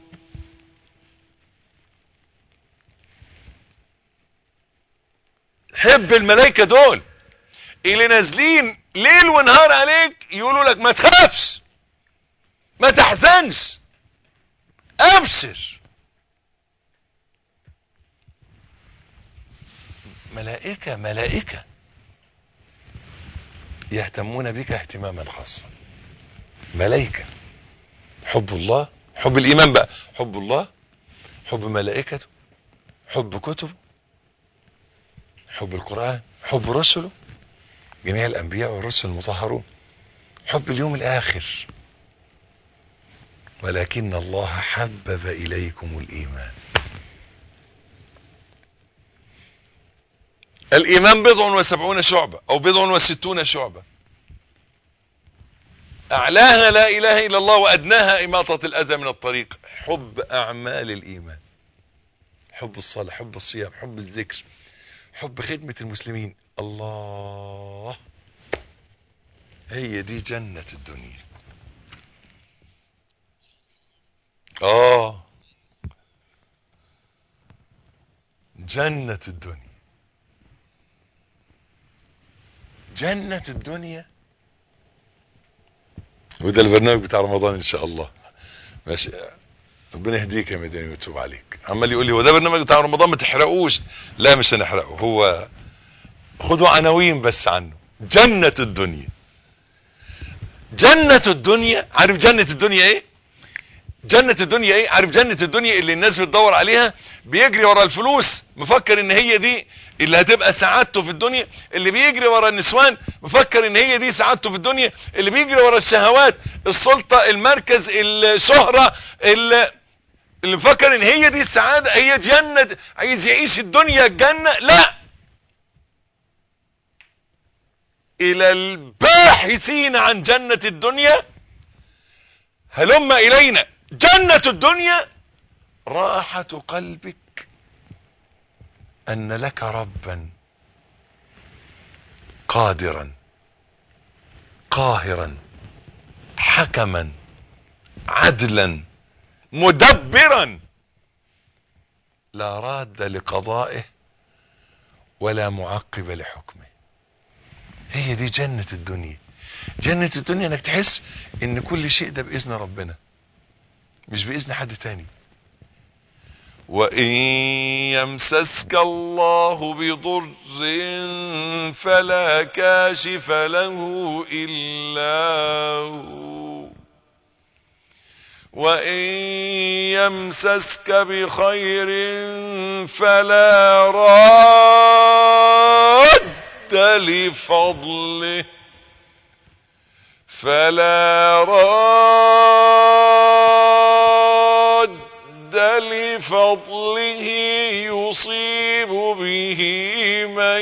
حب الملائكة دول اللي نازلين ليل ونهار عليك يقولوا لك ما تخافش ما تحزنش ابشر ملائكة ملائكة يهتمون بك اهتماما خاصا ملائكة حب الله حب الايمان بقى حب الله حب ملائكته حب كتبه حب القرآن حب رسله جميع الانبياء والرسل المطهرون حب اليوم الاخر ولكن الله حبب إليكم الإيمان الإيمان بضع وسبعون شعبة أو بضع وستون شعبة أعلاها لا إله إلا الله وأدناها إماطة الأذى من الطريق حب أعمال الإيمان حب الصلاة حب الصيام حب الذكر حب خدمة المسلمين الله هي دي جنة الدنيا اه جنة الدنيا جنة الدنيا وده البرنامج بتاع رمضان ان شاء الله ماشي ربنا يهديك يا مدني ويتوب عليك عمال يقول لي هو ده برنامج بتاع رمضان ما تحرقوش لا مش هنحرقه هو خدوا عناوين بس عنه جنة الدنيا جنة الدنيا عارف جنة الدنيا ايه جنة الدنيا ايه عارف جنة الدنيا اللي الناس بتدور عليها بيجري ورا الفلوس مفكر ان هي دي اللي هتبقى سعادته في الدنيا اللي بيجري ورا النسوان مفكر ان هي دي سعادته في الدنيا اللي بيجري ورا الشهوات السلطة المركز الشهرة اللي, اللي مفكر ان هي دي السعادة هي جنة عايز يعيش الدنيا الجنة لا الى الباحثين عن جنة الدنيا هلم الينا جنة الدنيا راحة قلبك ان لك ربا قادرا قاهرا حكما عدلا مدبرا لا راد لقضائه ولا معقب لحكمه هي دي جنة الدنيا جنة الدنيا انك تحس ان كل شيء ده باذن ربنا مش باذن حد تاني وان يمسسك الله بضر فلا كاشف له الا هو وان يمسسك بخير فلا راد لفضله فلا راد لفضله يصيب به من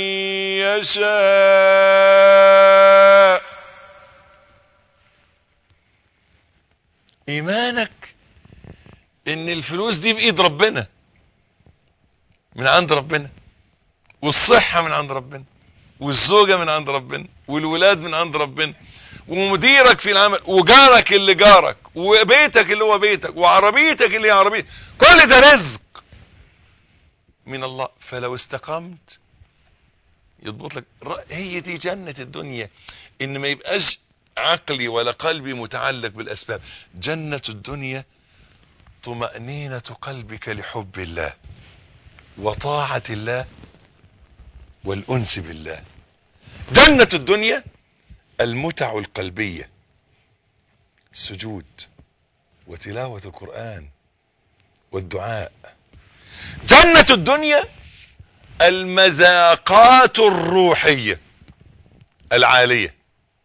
يشاء ايمانك ان الفلوس دي بايد ربنا من عند ربنا والصحة من عند ربنا والزوجة من عند ربنا والولاد من عند ربنا ومديرك في العمل وجارك اللي جارك وبيتك اللي هو بيتك وعربيتك اللي هي عربيتك كل ده رزق من الله فلو استقمت يضبط لك هي دي جنة الدنيا ان ما يبقاش عقلي ولا قلبي متعلق بالاسباب جنة الدنيا طمأنينة قلبك لحب الله وطاعة الله والأنس بالله جنة الدنيا المتع القلبية السجود وتلاوة القرآن والدعاء جنة الدنيا المذاقات الروحية العالية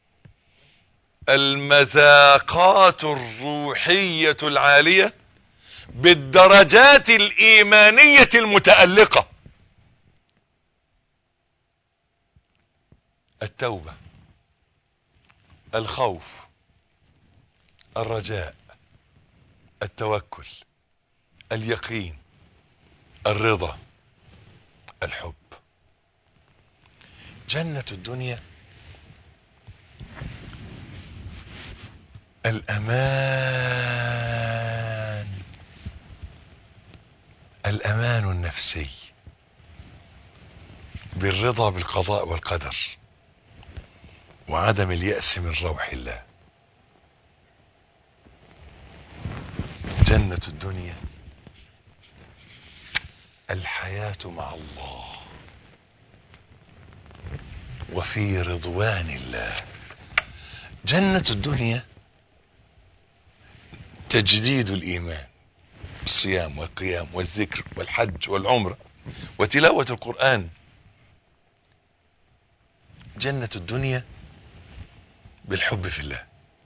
المذاقات الروحية العالية بالدرجات الإيمانية المتألقة التوبة الخوف الرجاء التوكل اليقين الرضا الحب جنة الدنيا الأمان الأمان النفسي بالرضا بالقضاء والقدر وعدم اليأس من روح الله جنة الدنيا الحياة مع الله وفي رضوان الله جنة الدنيا تجديد الإيمان الصيام والقيام والذكر والحج والعمرة وتلاوة القرآن جنة الدنيا بالحب في الله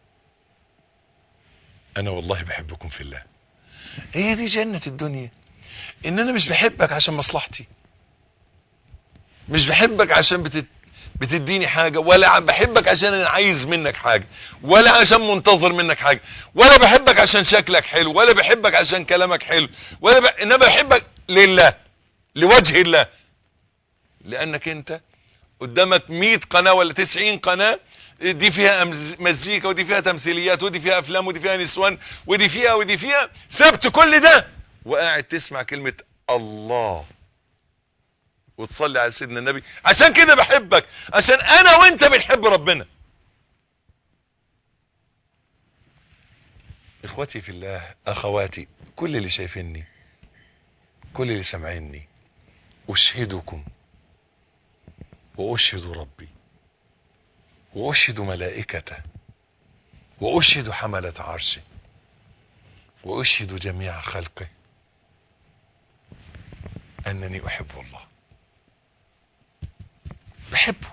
أنا والله بحبكم في الله هي دي جنة الدنيا إن أنا مش بحبك عشان مصلحتي مش بحبك عشان بتت... بتديني حاجة ولا بحبك عشان انا عايز منك حاجة ولا عشان منتظر منك حاجة ولا بحبك عشان شكلك حلو ولا بحبك عشان كلامك حلو ولا ب... انما بحبك لله لوجه الله لانك انت قدامك 100 قناة ولا 90 قناة دي فيها مزيكا ودي فيها تمثيليات ودي فيها افلام ودي فيها نسوان ودي فيها ودي فيها سبت كل ده وقاعد تسمع كلمة الله وتصلي على سيدنا النبي عشان كده بحبك عشان انا وانت بنحب ربنا اخوتي في الله اخواتي كل اللي شايفيني كل اللي سامعيني اشهدكم واشهد ربي واشهد ملائكته واشهد حملة عرشه واشهد جميع خلقه انني احب الله بحبه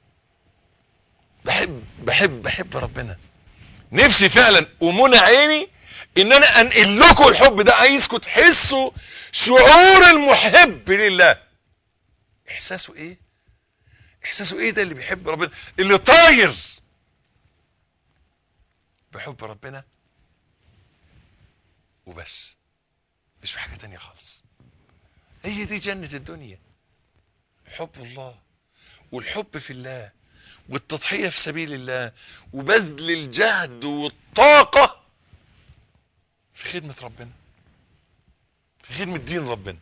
بحب بحب بحب ربنا نفسي فعلا ومنى عيني ان انا انقل لكم الحب ده عايزكم تحسوا شعور المحب لله احساسه ايه احساسه ايه ده اللي بيحب ربنا اللي طاير بحب ربنا وبس مش بحاجة تانية خالص هي دي جنة الدنيا حب الله والحب في الله والتضحية في سبيل الله وبذل الجهد والطاقة في خدمة ربنا في خدمة دين ربنا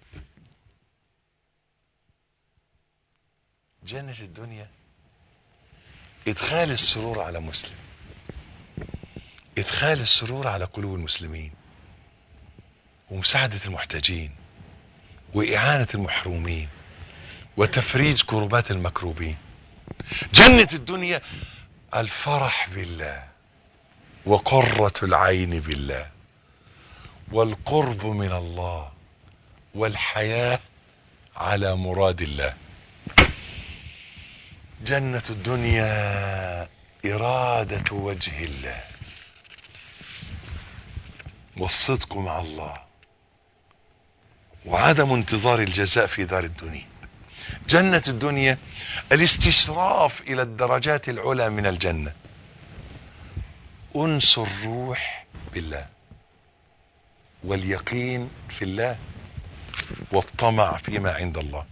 جنة الدنيا ادخال السرور على مسلم ادخال السرور على قلوب المسلمين ومساعدة المحتاجين وإعانة المحرومين وتفريج كربات المكروبين جنة الدنيا الفرح بالله وقرة العين بالله والقرب من الله والحياة على مراد الله جنة الدنيا إرادة وجه الله والصدق مع الله وعدم انتظار الجزاء في دار الدنيا جنة الدنيا الاستشراف الى الدرجات العلى من الجنة انس الروح بالله واليقين في الله والطمع فيما عند الله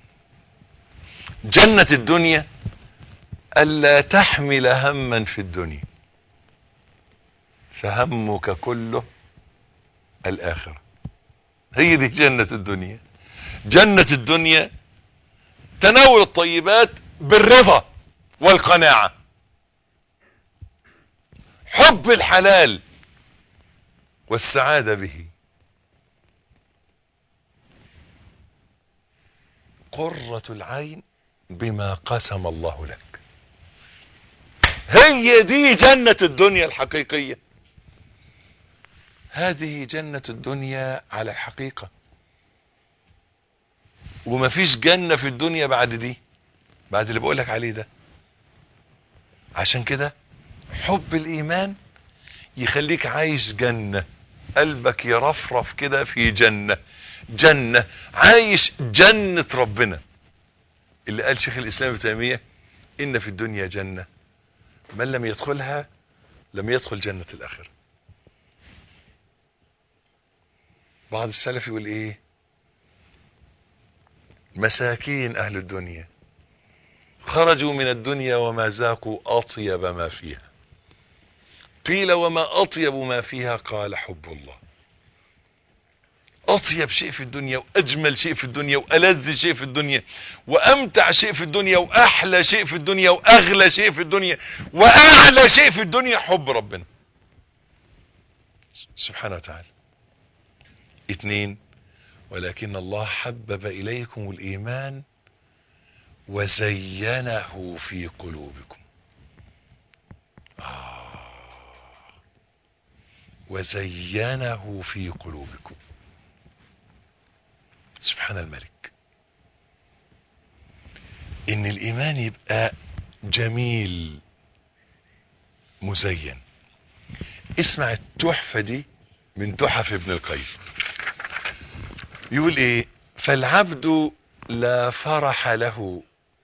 جنة الدنيا ألا تحمل هما في الدنيا فهمك كله الآخرة هي دي جنة الدنيا جنة الدنيا تناول الطيبات بالرضا والقناعة حب الحلال والسعادة به قرة العين بما قسم الله لك هي دي جنة الدنيا الحقيقية هذه جنة الدنيا على الحقيقة ومفيش جنة في الدنيا بعد دي بعد اللي بقولك عليه ده عشان كده حب الإيمان يخليك عايش جنة قلبك يرفرف كده في جنة جنة عايش جنة ربنا اللي قال شيخ الإسلام ابن تيمية إن في الدنيا جنة من لم يدخلها لم يدخل جنة الآخرة بعض السلف يقول إيه مساكين أهل الدنيا خرجوا من الدنيا وما ذاقوا أطيب ما فيها قيل وما أطيب ما فيها قال حب الله أطيب شيء في الدنيا وأجمل شيء في الدنيا وألذ شيء في الدنيا وأمتع شيء في الدنيا وأحلى شيء في الدنيا وأغلى شيء في الدنيا وأعلى شيء في الدنيا حب ربنا سبحانه وتعالى اثنين ولكن الله حبب إليكم الإيمان وزينه في قلوبكم آه وزينه في قلوبكم سبحان الملك ان الايمان يبقى جميل مزين اسمع التحفة دي من تحف ابن القيم يقول ايه فالعبد لا فرح له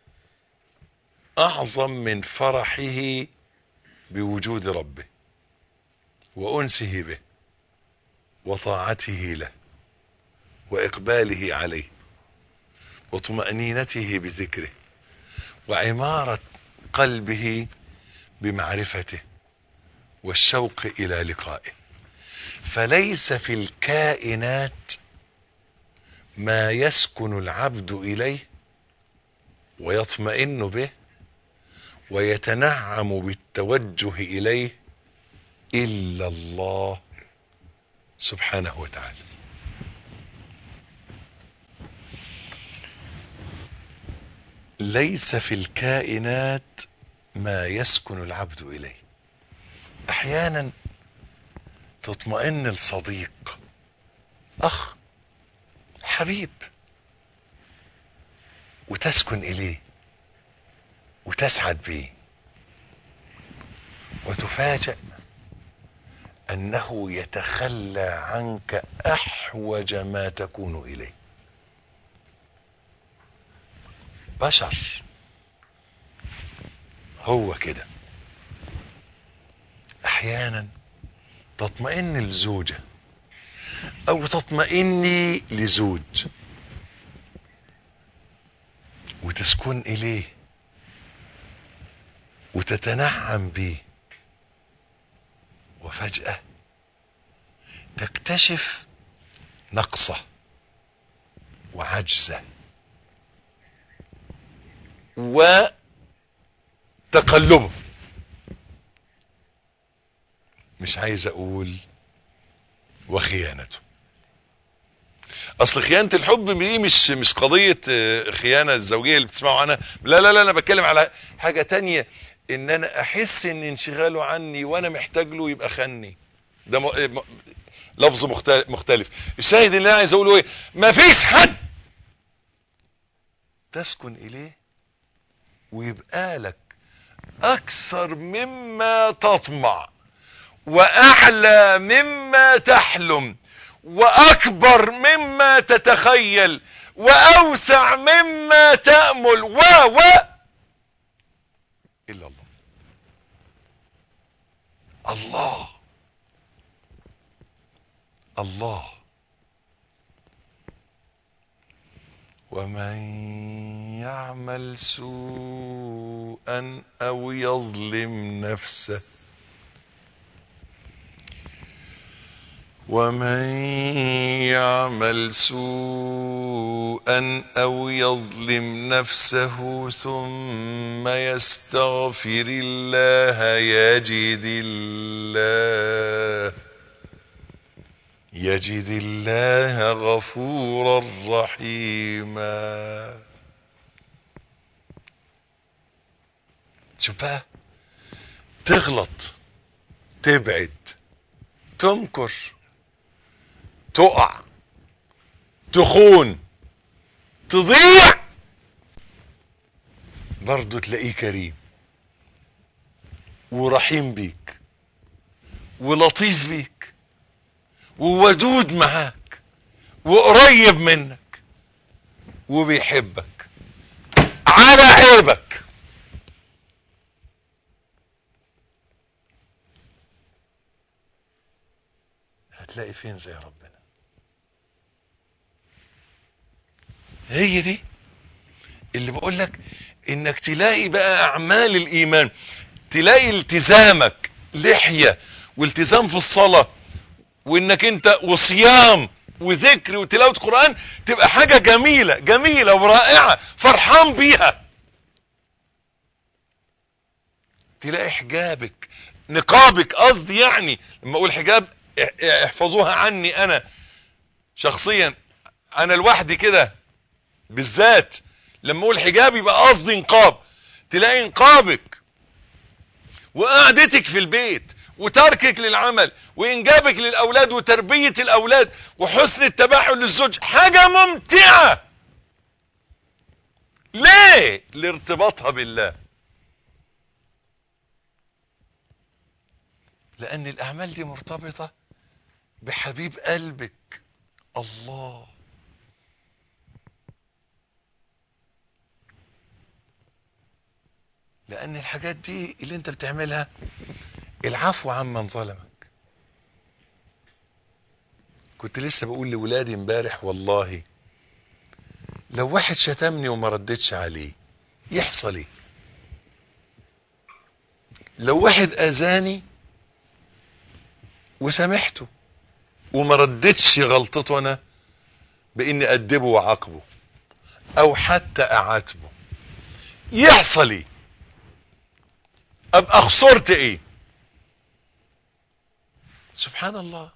اعظم من فرحه بوجود ربه وانسه به وطاعته له واقباله عليه وطمأنينته بذكره وعمارة قلبه بمعرفته والشوق الى لقائه فليس في الكائنات ما يسكن العبد اليه ويطمئن به ويتنعم بالتوجه اليه الا الله سبحانه وتعالى ليس في الكائنات ما يسكن العبد اليه احيانا تطمئن الصديق اخ حبيب وتسكن اليه وتسعد به وتفاجأ انه يتخلى عنك احوج ما تكون اليه بشر هو كده احيانا تطمئن الزوجة او تطمئني لزوج وتسكن اليه وتتنعم به وفجأة تكتشف نقصه وعجزه وتقلبه مش عايز اقول وخيانته اصل خيانة الحب دي مش مش قضية خيانة الزوجية اللي بتسمعوا عنها لا لا لا انا بتكلم على حاجة تانية ان انا احس ان انشغاله عني وانا محتاج له يبقى خني ده م... م... لفظ مختلف الشاهد اللي انا عايز اقوله ايه مفيش حد تسكن اليه ويبقى لك اكثر مما تطمع واعلى مما تحلم واكبر مما تتخيل واوسع مما تأمل و و الا الله الله الله ومن يعمل سوءا او يظلم نفسه ومن يعمل سوءا او يظلم نفسه ثم يستغفر الله يجد الله يجد الله غفورا رحيما شوف بقى تغلط تبعد تمكر تقع تخون تضيع برضه تلاقيه كريم ورحيم بيك ولطيف بيك وودود معاك وقريب منك وبيحبك على عيبك هتلاقي فين زي ربنا هي دي اللي بقول لك انك تلاقي بقى اعمال الايمان تلاقي التزامك لحية والتزام في الصلاة وانك انت وصيام وذكر وتلاوة قرآن تبقى حاجة جميلة جميلة ورائعة فرحان بيها تلاقي حجابك نقابك قصدي يعني لما اقول حجاب احفظوها عني انا شخصيا انا لوحدي كده بالذات لما اقول حجاب يبقى قصدي نقاب تلاقي نقابك وقعدتك في البيت وتركك للعمل وانجابك للاولاد وتربية الاولاد وحسن التباحل للزوج حاجة ممتعة ليه لارتباطها بالله لان الاعمال دي مرتبطة بحبيب قلبك الله لان الحاجات دي اللي انت بتعملها العفو عمن ظلمك كنت لسه بقول لولادي امبارح والله لو واحد شتمني وما ردتش عليه يحصل ايه لو واحد اذاني وسامحته وما ردتش غلطته انا باني ادبه وعاقبه او حتى اعاتبه يحصل ايه ابقى خسرت ايه سبحان الله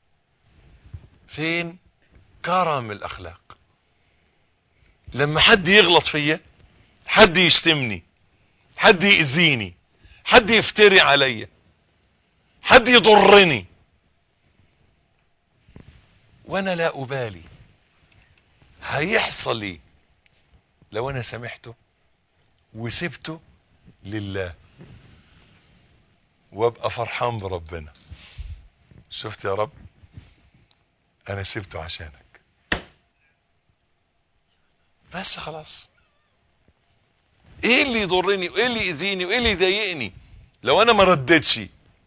فين كرم الاخلاق لما حد يغلط فيا حد يشتمني حد يأذيني حد يفتري عليا حد يضرني وانا لا ابالي هيحصل ايه لو انا سامحته وسبته لله وابقى فرحان بربنا شفت يا رب انا سبته عشانك بس خلاص ايه اللي يضرني وايه اللي يأذيني وايه اللي يضايقني لو انا ما ردتش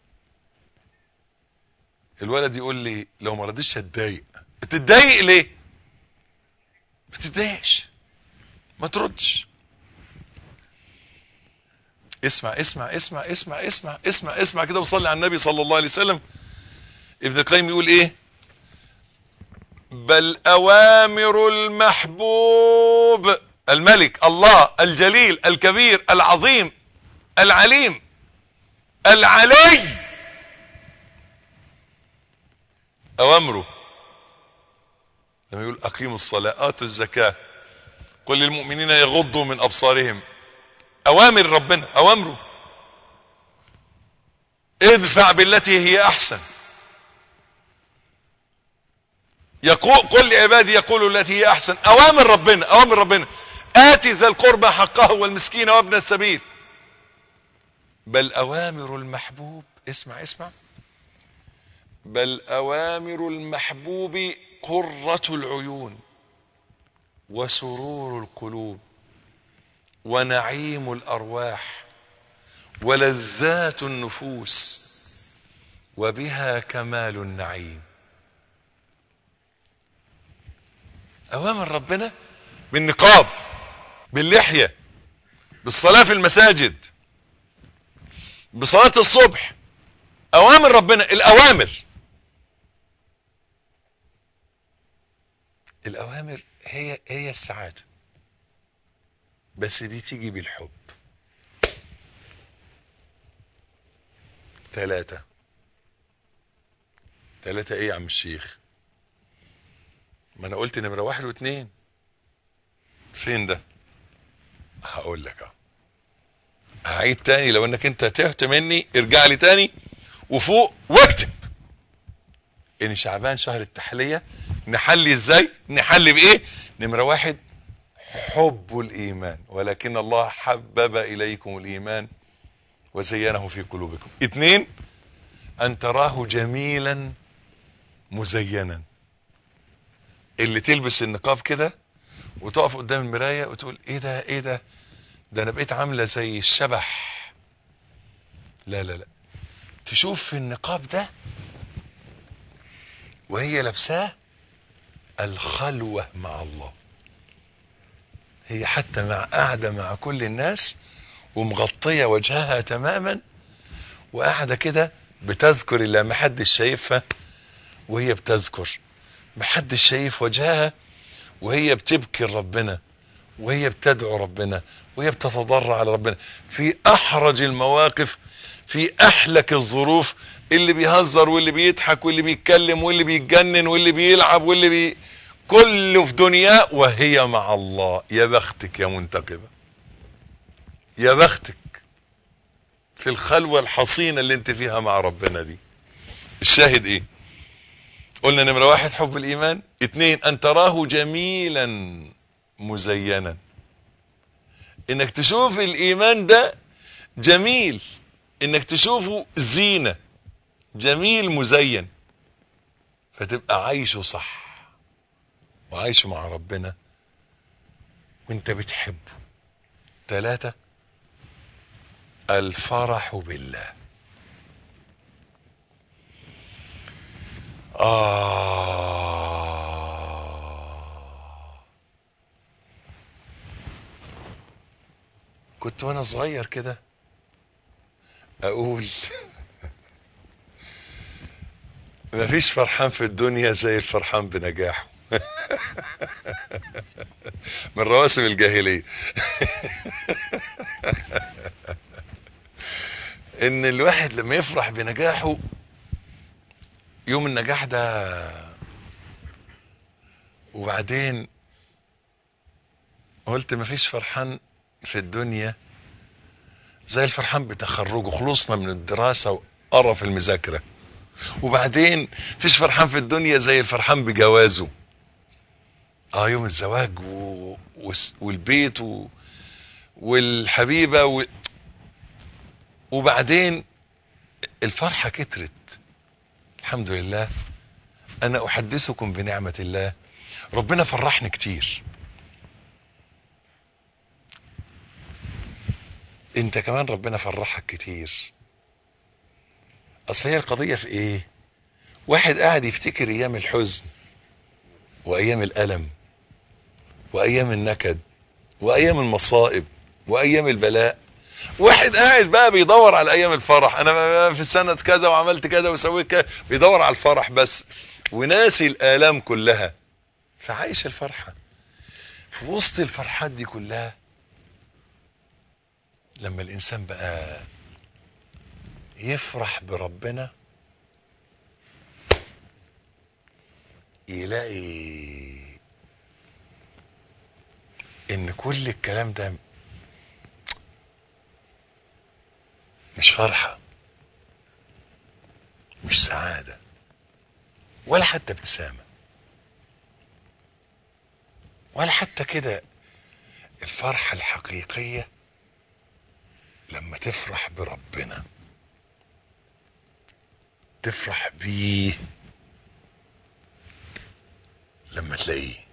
الولد يقول لي لو ما ردتش هتضايق تتضايق ليه ما تتضايقش ما تردش اسمع اسمع اسمع اسمع اسمع اسمع اسمع كده وصلي على النبي صلى الله عليه وسلم ابن القيم يقول ايه بل اوامر المحبوب الملك الله الجليل الكبير العظيم العليم العلي اوامره لما يقول اقيموا الصلاة اتوا الزكاة قل للمؤمنين يغضوا من ابصارهم اوامر ربنا اوامره ادفع بالتي هي احسن يقول قل لعبادي يقولوا التي هي احسن اوامر ربنا اوامر ربنا اتي ذا القربى حقه والمسكين وابن السبيل بل اوامر المحبوب اسمع اسمع بل اوامر المحبوب قرة العيون وسرور القلوب ونعيم الارواح ولذات النفوس وبها كمال النعيم اوامر ربنا بالنقاب باللحية بالصلاة في المساجد بصلاة الصبح اوامر ربنا الاوامر الاوامر هي هي السعادة بس دي تيجي بالحب ثلاثة ثلاثة ايه يا عم الشيخ ما انا قلت نمرة واحد واثنين فين ده هقول لك اهو هعيد تاني لو انك انت تهت مني ارجع لي تاني وفوق واكتب ان شعبان شهر التحلية نحلي ازاي نحلي بايه نمرة واحد حب الايمان ولكن الله حبب اليكم الايمان وزينه في قلوبكم اثنين ان تراه جميلا مزينا اللي تلبس النقاب كده وتقف قدام المراية وتقول ايه ده ايه ده ده انا بقيت عاملة زي الشبح لا لا لا تشوف في النقاب ده وهي لابساه الخلوة مع الله هي حتى مع قاعدة مع كل الناس ومغطية وجهها تماما وقاعدة كده بتذكر اللي محدش شايفها وهي بتذكر محدش شايف وجهها وهي بتبكي ربنا وهي بتدعو ربنا وهي بتتضرع على ربنا في احرج المواقف في احلك الظروف اللي بيهزر واللي بيضحك واللي بيتكلم واللي بيتجنن واللي بيلعب واللي بي كله في دنياه وهي مع الله يا بختك يا منتقبة يا بختك في الخلوة الحصينة اللي انت فيها مع ربنا دي الشاهد ايه قلنا نمرة واحد حب الايمان اتنين ان تراه جميلا مزينا انك تشوف الايمان ده جميل انك تشوفه زينة جميل مزين فتبقى عايشه صح وعايشه مع ربنا وانت بتحبه ثلاثة الفرح بالله آه كنت وانا صغير كده اقول مفيش فرحان في الدنيا زي الفرحان بنجاحه من رواسم الجاهلية ان الواحد لما يفرح بنجاحه يوم النجاح ده وبعدين قلت مفيش فرحان في الدنيا زي الفرحان بتخرجه خلصنا من الدراسة وقرف المذاكرة وبعدين فيش فرحان في الدنيا زي الفرحان بجوازه اه يوم الزواج و... وس- والبيت و... والحبيبة و... وبعدين الفرحة كترت الحمد لله انا احدثكم بنعمة الله ربنا فرحني كتير انت كمان ربنا فرحك كتير اصل هي القضية في ايه واحد قاعد يفتكر ايام الحزن وايام الالم وايام النكد وايام المصائب وايام البلاء واحد قاعد بقى بيدور على ايام الفرح انا في سنة كذا وعملت كذا وسويت كذا بيدور على الفرح بس وناسي الالام كلها فعايش الفرحة في وسط الفرحات دي كلها لما الانسان بقى يفرح بربنا يلاقي ان كل الكلام ده مش فرحة مش سعادة ولا حتى ابتسامة ولا حتى كده الفرحة الحقيقية لما تفرح بربنا تفرح بيه لما تلاقيه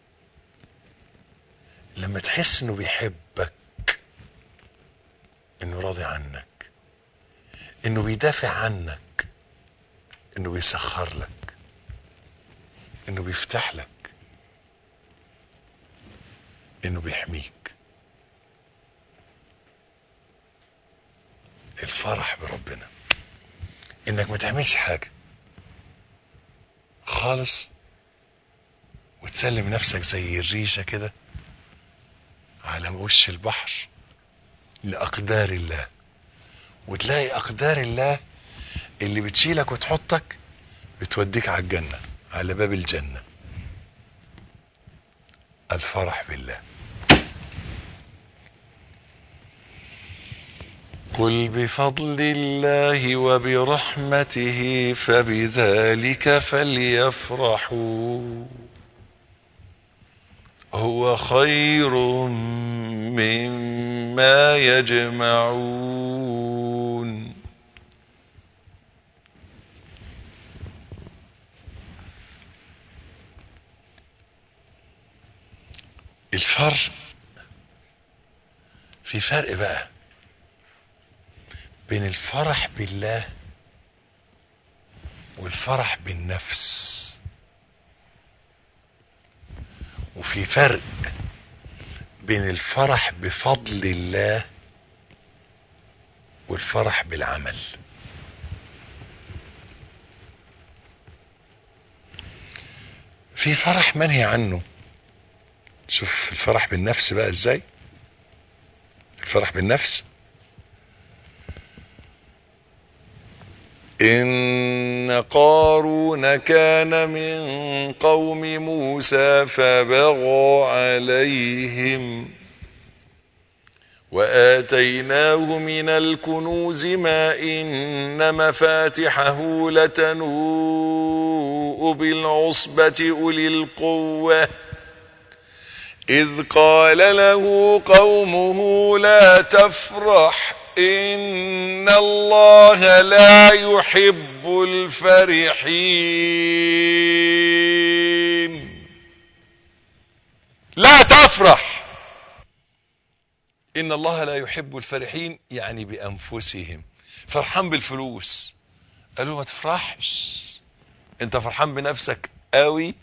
لما تحس انه بيحبك انه راضي عنك انه بيدافع عنك انه بيسخر لك انه بيفتح لك انه بيحميك الفرح بربنا انك ما تعملش حاجة خالص وتسلم نفسك زي الريشة كده على وش البحر لأقدار الله وتلاقي أقدار الله اللي بتشيلك وتحطك بتوديك على الجنة على باب الجنة الفرح بالله قل بفضل الله وبرحمته فبذلك فليفرحوا هو خير مما يجمعون الفرق في فرق بقى بين الفرح بالله والفرح بالنفس وفي فرق بين الفرح بفضل الله والفرح بالعمل في فرح منهي عنه شوف الفرح بالنفس بقى ازاي الفرح بالنفس إن قارون كان من قوم موسى فبغى عليهم وآتيناه من الكنوز ما إن مفاتحه لتنوء بالعصبة أولي القوة إذ قال له قومه لا تفرح إن الله لا يحب الفرحين لا تفرح إن الله لا يحب الفرحين يعني بأنفسهم فرحان بالفلوس قالوا ما تفرحش انت فرحان بنفسك قوي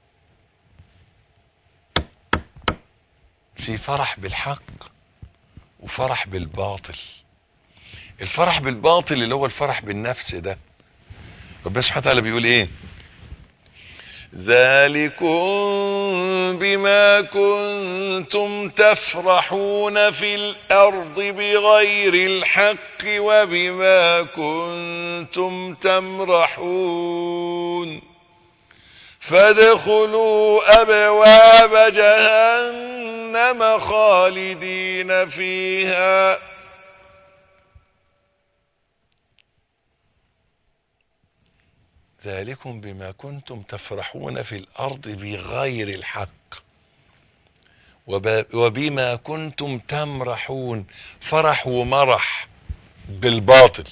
في فرح بالحق وفرح بالباطل الفرح بالباطل اللي هو الفرح بالنفس ده ربنا سبحانه وتعالى بيقول ايه ذلكم بما كنتم تفرحون في الارض بغير الحق وبما كنتم تمرحون فادخلوا ابواب جهنم خالدين فيها ذلكم بما كنتم تفرحون في الارض بغير الحق وبما كنتم تمرحون فرح ومرح بالباطل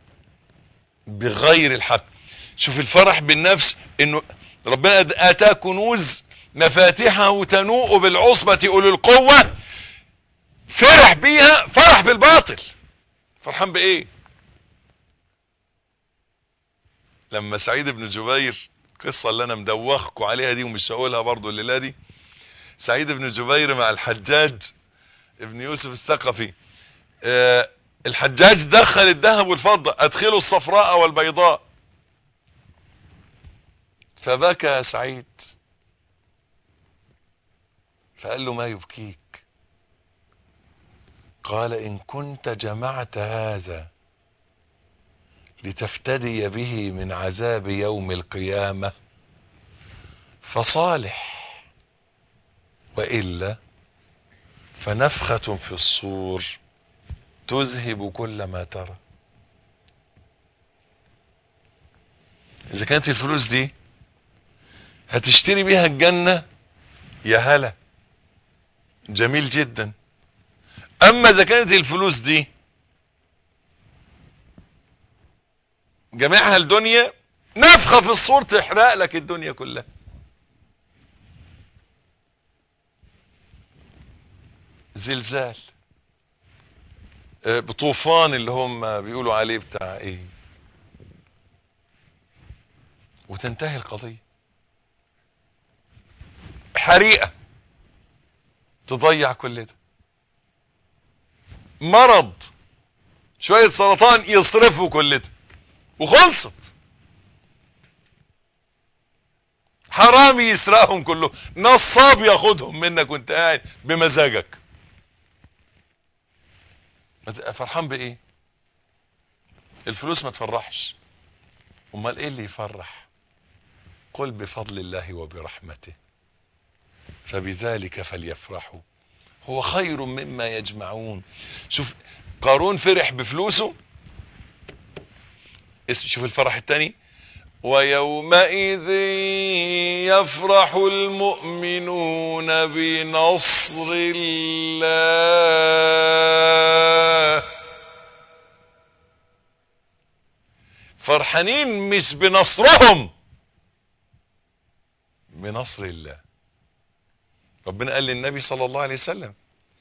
بغير الحق شوف الفرح بالنفس انه ربنا اتاه كنوز مفاتيحه تنوء بالعصبة اولي القوة فرح بيها فرح بالباطل فرحان بايه لما سعيد بن جبير القصة اللي انا مدوخكم عليها دي ومش هقولها برضو الليلة دي سعيد بن جبير مع الحجاج ابن يوسف الثقفي أه الحجاج دخل الذهب والفضة ادخلوا الصفراء والبيضاء فبكى سعيد فقال له ما يبكيك قال ان كنت جمعت هذا لتفتدي به من عذاب يوم القيامة فصالح وإلا فنفخة في الصور تذهب كل ما ترى إذا كانت الفلوس دي هتشتري بيها الجنة يا هلا جميل جدا أما إذا كانت الفلوس دي جميعها الدنيا نفخة في الصور تحرق لك الدنيا كلها زلزال بطوفان اللي هم بيقولوا عليه بتاع ايه وتنتهي القضية حريقة تضيع كل ده مرض شوية سرطان يصرفوا كل ده وخلصت حرامي يسرقهم كلهم نصاب ياخدهم منك وانت قاعد بمزاجك فرحان بايه الفلوس ما تفرحش امال ايه اللي يفرح قل بفضل الله وبرحمته فبذلك فليفرحوا هو خير مما يجمعون شوف قارون فرح بفلوسه اسم شوف الفرح الثاني ويومئذ يفرح المؤمنون بنصر الله فرحانين مش بنصرهم بنصر الله ربنا قال للنبي صلى الله عليه وسلم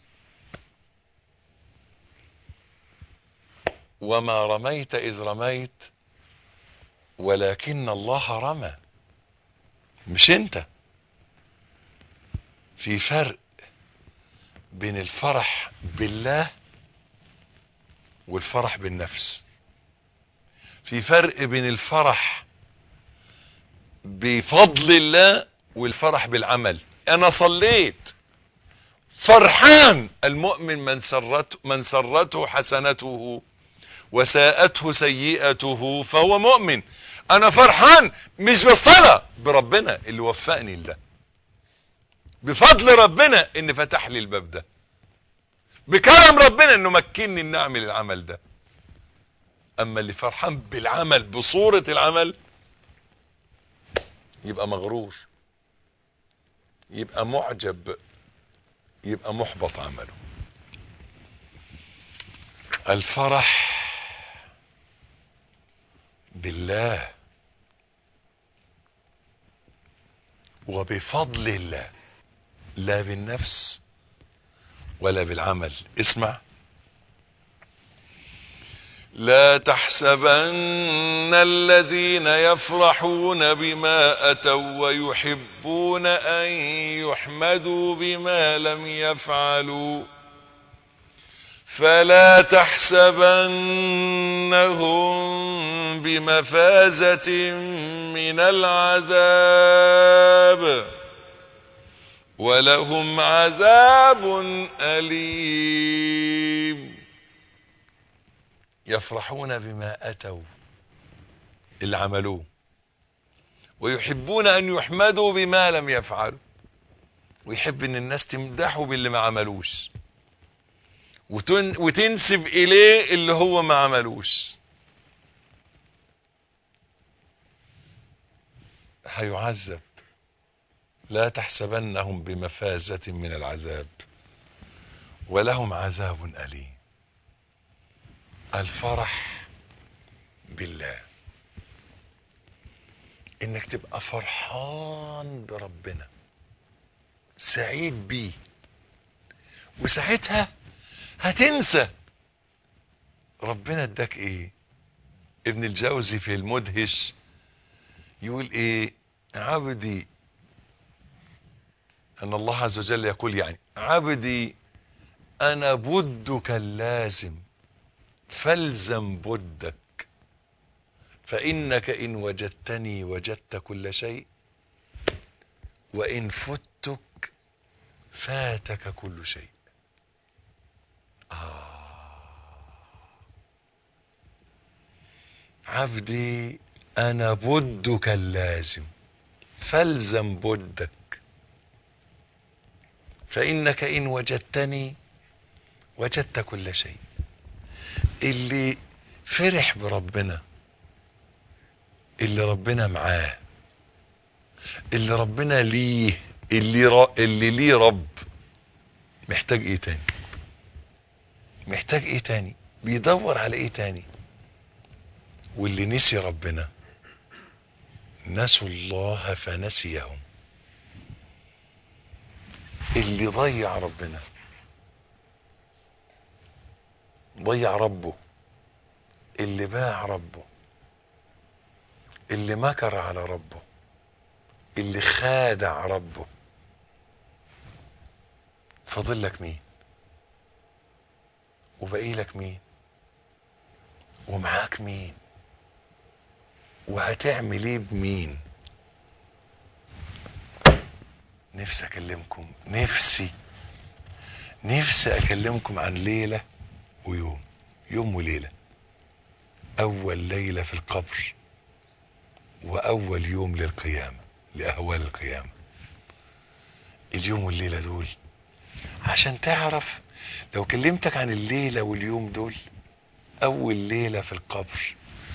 وما رميت إذ رميت ولكن الله رمى مش انت في فرق بين الفرح بالله والفرح بالنفس في فرق بين الفرح بفضل الله والفرح بالعمل انا صليت فرحان المؤمن من سرته من سرته حسنته وساءته سيئته فهو مؤمن انا فرحان مش بالصلاة بربنا اللي وفقني لده بفضل ربنا ان فتح لي الباب ده بكرم ربنا انه مكنني ان اعمل العمل ده اما اللي فرحان بالعمل بصورة العمل يبقى مغرور يبقى معجب يبقى محبط عمله الفرح بالله وبفضل الله لا بالنفس ولا بالعمل اسمع لا تحسبن الذين يفرحون بما أتوا ويحبون أن يحمدوا بما لم يفعلوا فلا تحسبنهم بمفازة من العذاب ولهم عذاب أليم يفرحون بما أتوا اللي عملوه ويحبون أن يحمدوا بما لم يفعلوا ويحب ان الناس تمدحه باللي ما عملوش وتن وتنسب اليه اللي هو ما عملوش هيعذب لا تحسبنهم بمفازة من العذاب ولهم عذاب أليم الفرح بالله انك تبقى فرحان بربنا سعيد بيه وساعتها هتنسى ربنا اداك ايه ابن الجوزي في المدهش يقول ايه عبدي ان الله عز وجل يقول يعني عبدي انا بدك اللازم فالزم بدك فانك ان وجدتني وجدت كل شيء وان فتك فاتك كل شيء عبدي انا بدك اللازم فالزم بدك فانك ان وجدتني وجدت كل شيء اللي فرح بربنا اللي ربنا معاه اللي ربنا ليه اللي ر... اللي ليه رب محتاج ايه تاني محتاج ايه تاني بيدور على ايه تاني واللي نسي ربنا نسوا الله فنسيهم اللي ضيع ربنا ضيع ربه اللي باع ربه اللي مكر على ربه اللي خادع ربه فاضل لك مين وباقي لك مين ومعاك مين وهتعمل ايه بمين نفسي اكلمكم نفسي نفسي اكلمكم عن ليلة ويوم يوم وليلة اول ليلة في القبر واول يوم للقيامة لاهوال القيامة اليوم والليلة دول عشان تعرف لو كلمتك عن الليلة واليوم دول اول ليلة في القبر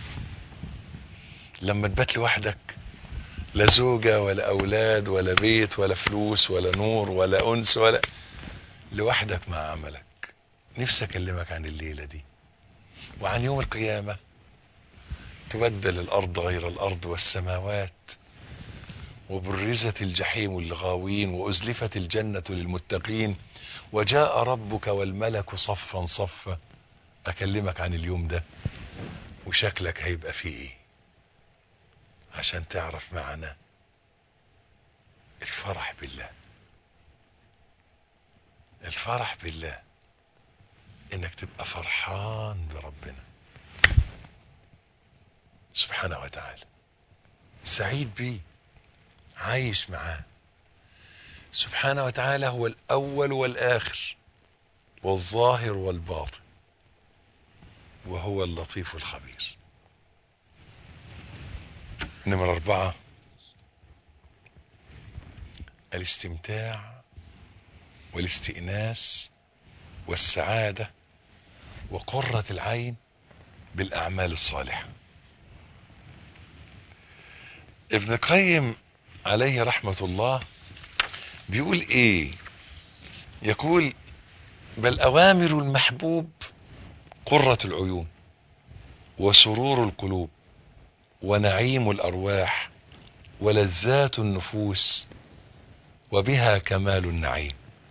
لما تبات لوحدك لا زوجة ولا اولاد ولا بيت ولا فلوس ولا نور ولا انس ولا لوحدك مع عملك نفسي اكلمك عن الليلة دي وعن يوم القيامة تبدل الارض غير الارض والسماوات وبرزت الجحيم للغاوين وازلفت الجنة للمتقين وجاء ربك والملك صفا صفا اكلمك عن اليوم ده وشكلك هيبقى فيه ايه عشان تعرف معنا الفرح بالله الفرح بالله انك تبقى فرحان بربنا سبحانه وتعالى سعيد بيه عايش معاه سبحانه وتعالى هو الاول والاخر والظاهر والباطن وهو اللطيف الخبير نمرة أربعة الاستمتاع والاستئناس والسعادة وقرة العين بالأعمال الصالحة ابن القيم عليه رحمة الله بيقول ايه يقول بل أوامر المحبوب قرة العيون وسرور القلوب ونعيم الارواح ولذات النفوس وبها كمال النعيم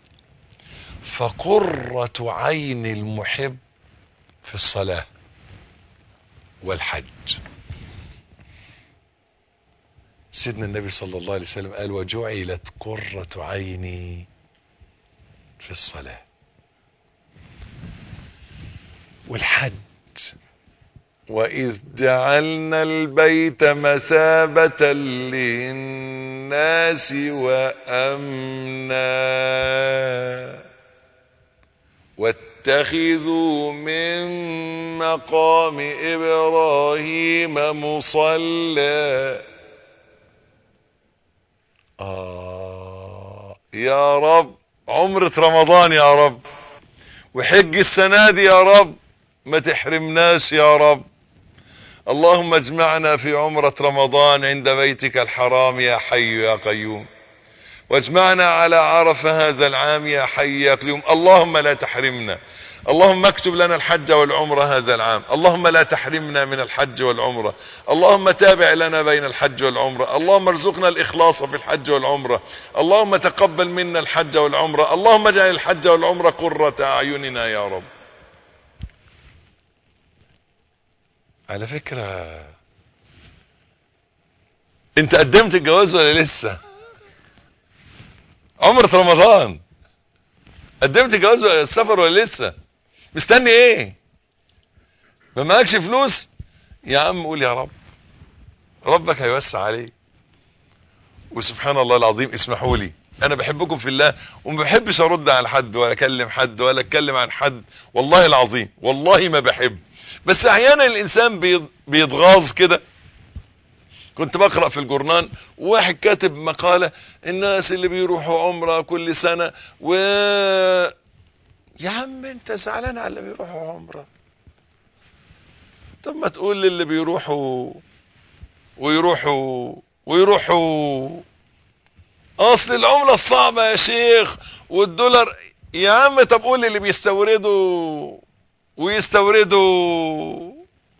فقرة عين المحب في الصلاة والحج سيدنا النبي صلى الله عليه وسلم قال وجعلت قرة عيني في الصلاة والحج وإذ جعلنا البيت مثابة للناس وأمنا واتخذوا من مقام إبراهيم مصلى آه يا رب عمرة رمضان يا رب وحج السنة دي يا رب ما تحرمناش يا رب اللهم اجمعنا في عمرة رمضان عند بيتك الحرام يا حي يا قيوم واجمعنا على عرفة هذا العام يا حي يا قيوم اللهم لا تحرمنا اللهم اكتب لنا الحج والعمرة هذا العام اللهم لا تحرمنا من الحج والعمرة اللهم تابع لنا بين الحج والعمرة اللهم ارزقنا الإخلاص في الحج والعمرة اللهم تقبل منا الحج والعمرة اللهم اجعل الحج والعمرة قرة أعيننا يا رب على فكرة انت قدمت الجواز ولا لسه عمرة رمضان قدمت الجواز ولا السفر ولا لسه مستني ايه ما معكش فلوس يا عم قول يا رب ربك هيوسع عليك وسبحان الله العظيم اسمحوا لي انا بحبكم في الله وما بحبش ارد على حد ولا اكلم حد ولا اتكلم عن حد والله العظيم والله ما بحب بس احيانا الانسان بيتغاظ كده كنت بقرأ في الجورنان وواحد كاتب مقالة الناس اللي بيروحوا عمرة كل سنة و يا عم انت زعلان على اللي بيروحوا عمرة طب ما تقول للي بيروحوا ويروحوا ويروحوا اصل العملة الصعبة يا شيخ والدولار يا عم طب قول للي بيستوردوا ويستوردوا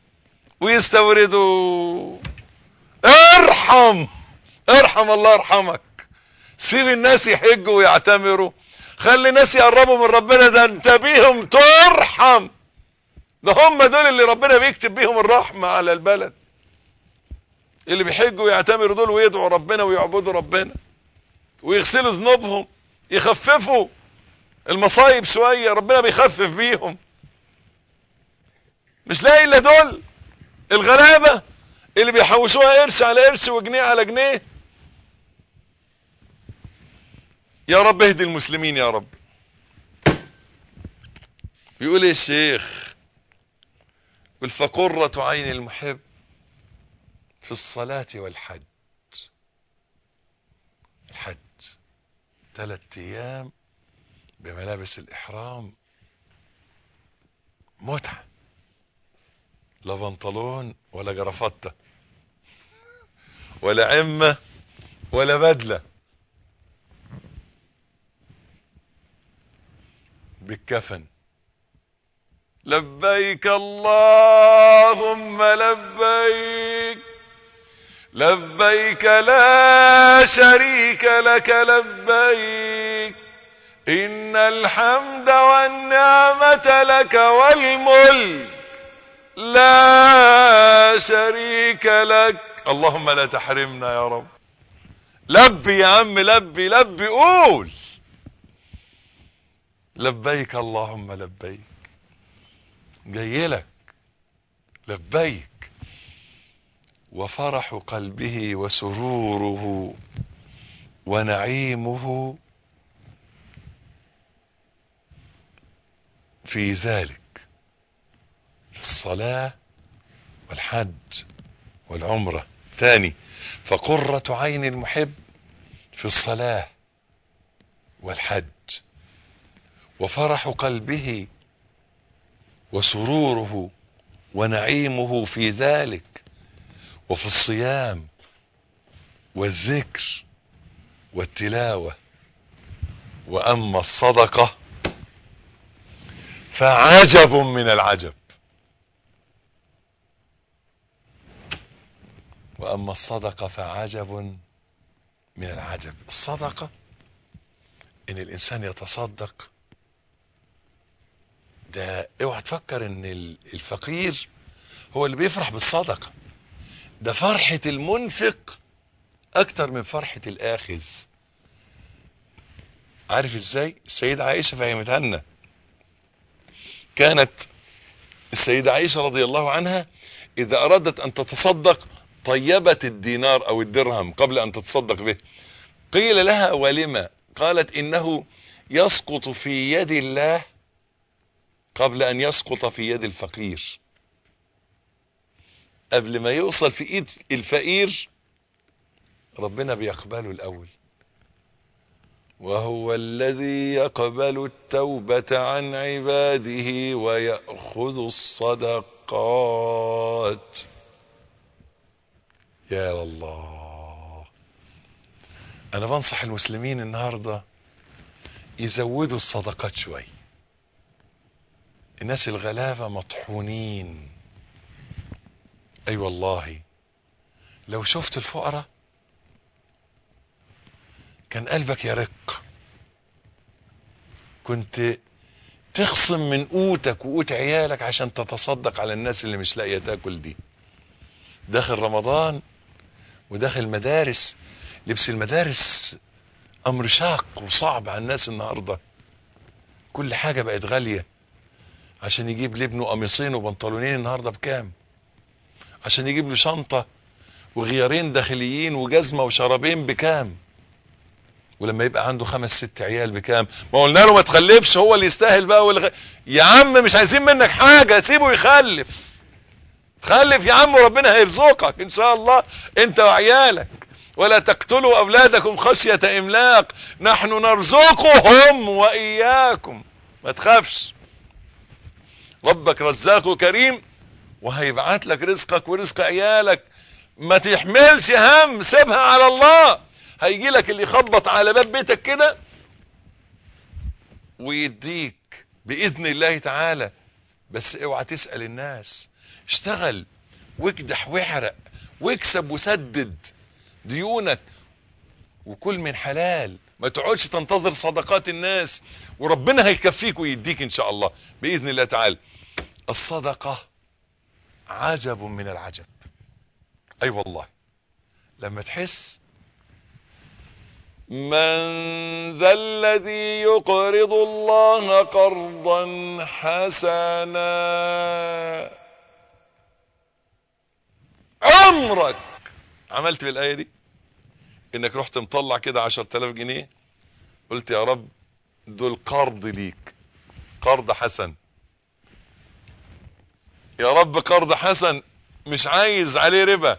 ويستوردوا ارحم ارحم الله يرحمك سيب الناس يحجوا ويعتمروا خلي الناس يقربوا من ربنا ده انت بيهم ترحم ده هم دول اللي ربنا بيكتب بيهم الرحمة على البلد اللي بيحجوا ويعتمروا دول ويدعوا ربنا ويعبدوا ربنا ويغسلوا ذنوبهم يخففوا المصايب شوية ربنا بيخفف بيهم مش لاقي الا دول الغلابة اللي بيحوشوها قرش على قرش وجنيه على جنيه يا رب اهدي المسلمين يا رب بيقول ايه الشيخ يقول فقرة عين المحب في الصلاة والحج الحج ثلاث ايام بملابس الاحرام متعة لا بنطلون ولا جرافطة ولا عمة ولا بدلة بالكفن لبيك اللهم لبيك لبيك لا شريك لك لبيك إن الحمد والنعمة لك والملك لا شريك لك اللهم لا تحرمنا يا رب لبي يا عم لبي لبي قول لبيك اللهم لبيك جاي لك لبيك وفرح قلبه وسروره ونعيمه في ذلك في الصلاة والحج والعمرة ثاني فقرة عين المحب في الصلاة والحج وفرح قلبه وسروره ونعيمه في ذلك وفي الصيام والذكر والتلاوة وأما الصدقة فعجب من العجب وأما الصدقة فعجب من العجب الصدقة إن الإنسان يتصدق ده اوعى تفكر ان الفقير هو اللي بيفرح بالصدقة ده فرحة المنفق اكتر من فرحة الاخذ عارف ازاي السيدة عائشة فهمتها لنا كانت السيدة عائشة رضي الله عنها اذا ارادت ان تتصدق طيبت الدينار او الدرهم قبل ان تتصدق به قيل لها ولما قالت انه يسقط في يد الله قبل ان يسقط في يد الفقير قبل ما يوصل في ايد الفقير ربنا بيقبله الاول وهو الذي يقبل التوبة عن عباده ويأخذ الصدقات يا الله انا بنصح المسلمين النهاردة يزودوا الصدقات شوي الناس الغلابة مطحونين اي أيوة والله لو شفت الفقراء كان قلبك يرق كنت تخصم من قوتك وقوت عيالك عشان تتصدق على الناس اللي مش لاقيه تاكل دي داخل رمضان وداخل مدارس لبس المدارس امر شاق وصعب على الناس النهارده كل حاجه بقت غاليه عشان يجيب لابنه قميصين وبنطلونين النهارده بكام عشان يجيب له شنطه وغيارين داخليين وجزمه وشرابين بكام ولما يبقى عنده خمس ست عيال بكام ما قلنا له ما تخلفش هو اللي يستاهل بقى والغ... يا عم مش عايزين منك حاجه سيبه يخلف خلف يا عم وربنا هيرزقك ان شاء الله انت وعيالك ولا تقتلوا اولادكم خشيه املاق نحن نرزقهم واياكم ما تخافش ربك رزاق كريم وهيبعت لك رزقك ورزق عيالك ما تحملش هم سيبها على الله هيجي لك اللي يخبط على باب بيتك كده ويديك باذن الله تعالى بس اوعى تسال الناس اشتغل واكدح واحرق واكسب وسدد ديونك وكل من حلال ما تقعدش تنتظر صدقات الناس وربنا هيكفيك ويديك ان شاء الله باذن الله تعالى الصدقه عجب من العجب اي أيوة والله لما تحس من ذا الذي يقرض الله قرضا حسنا عمرك عملت بالآية دي انك رحت مطلع كده عشر تلاف جنيه قلت يا رب دول قرض ليك قرض حسن يا رب قرض حسن مش عايز عليه ربا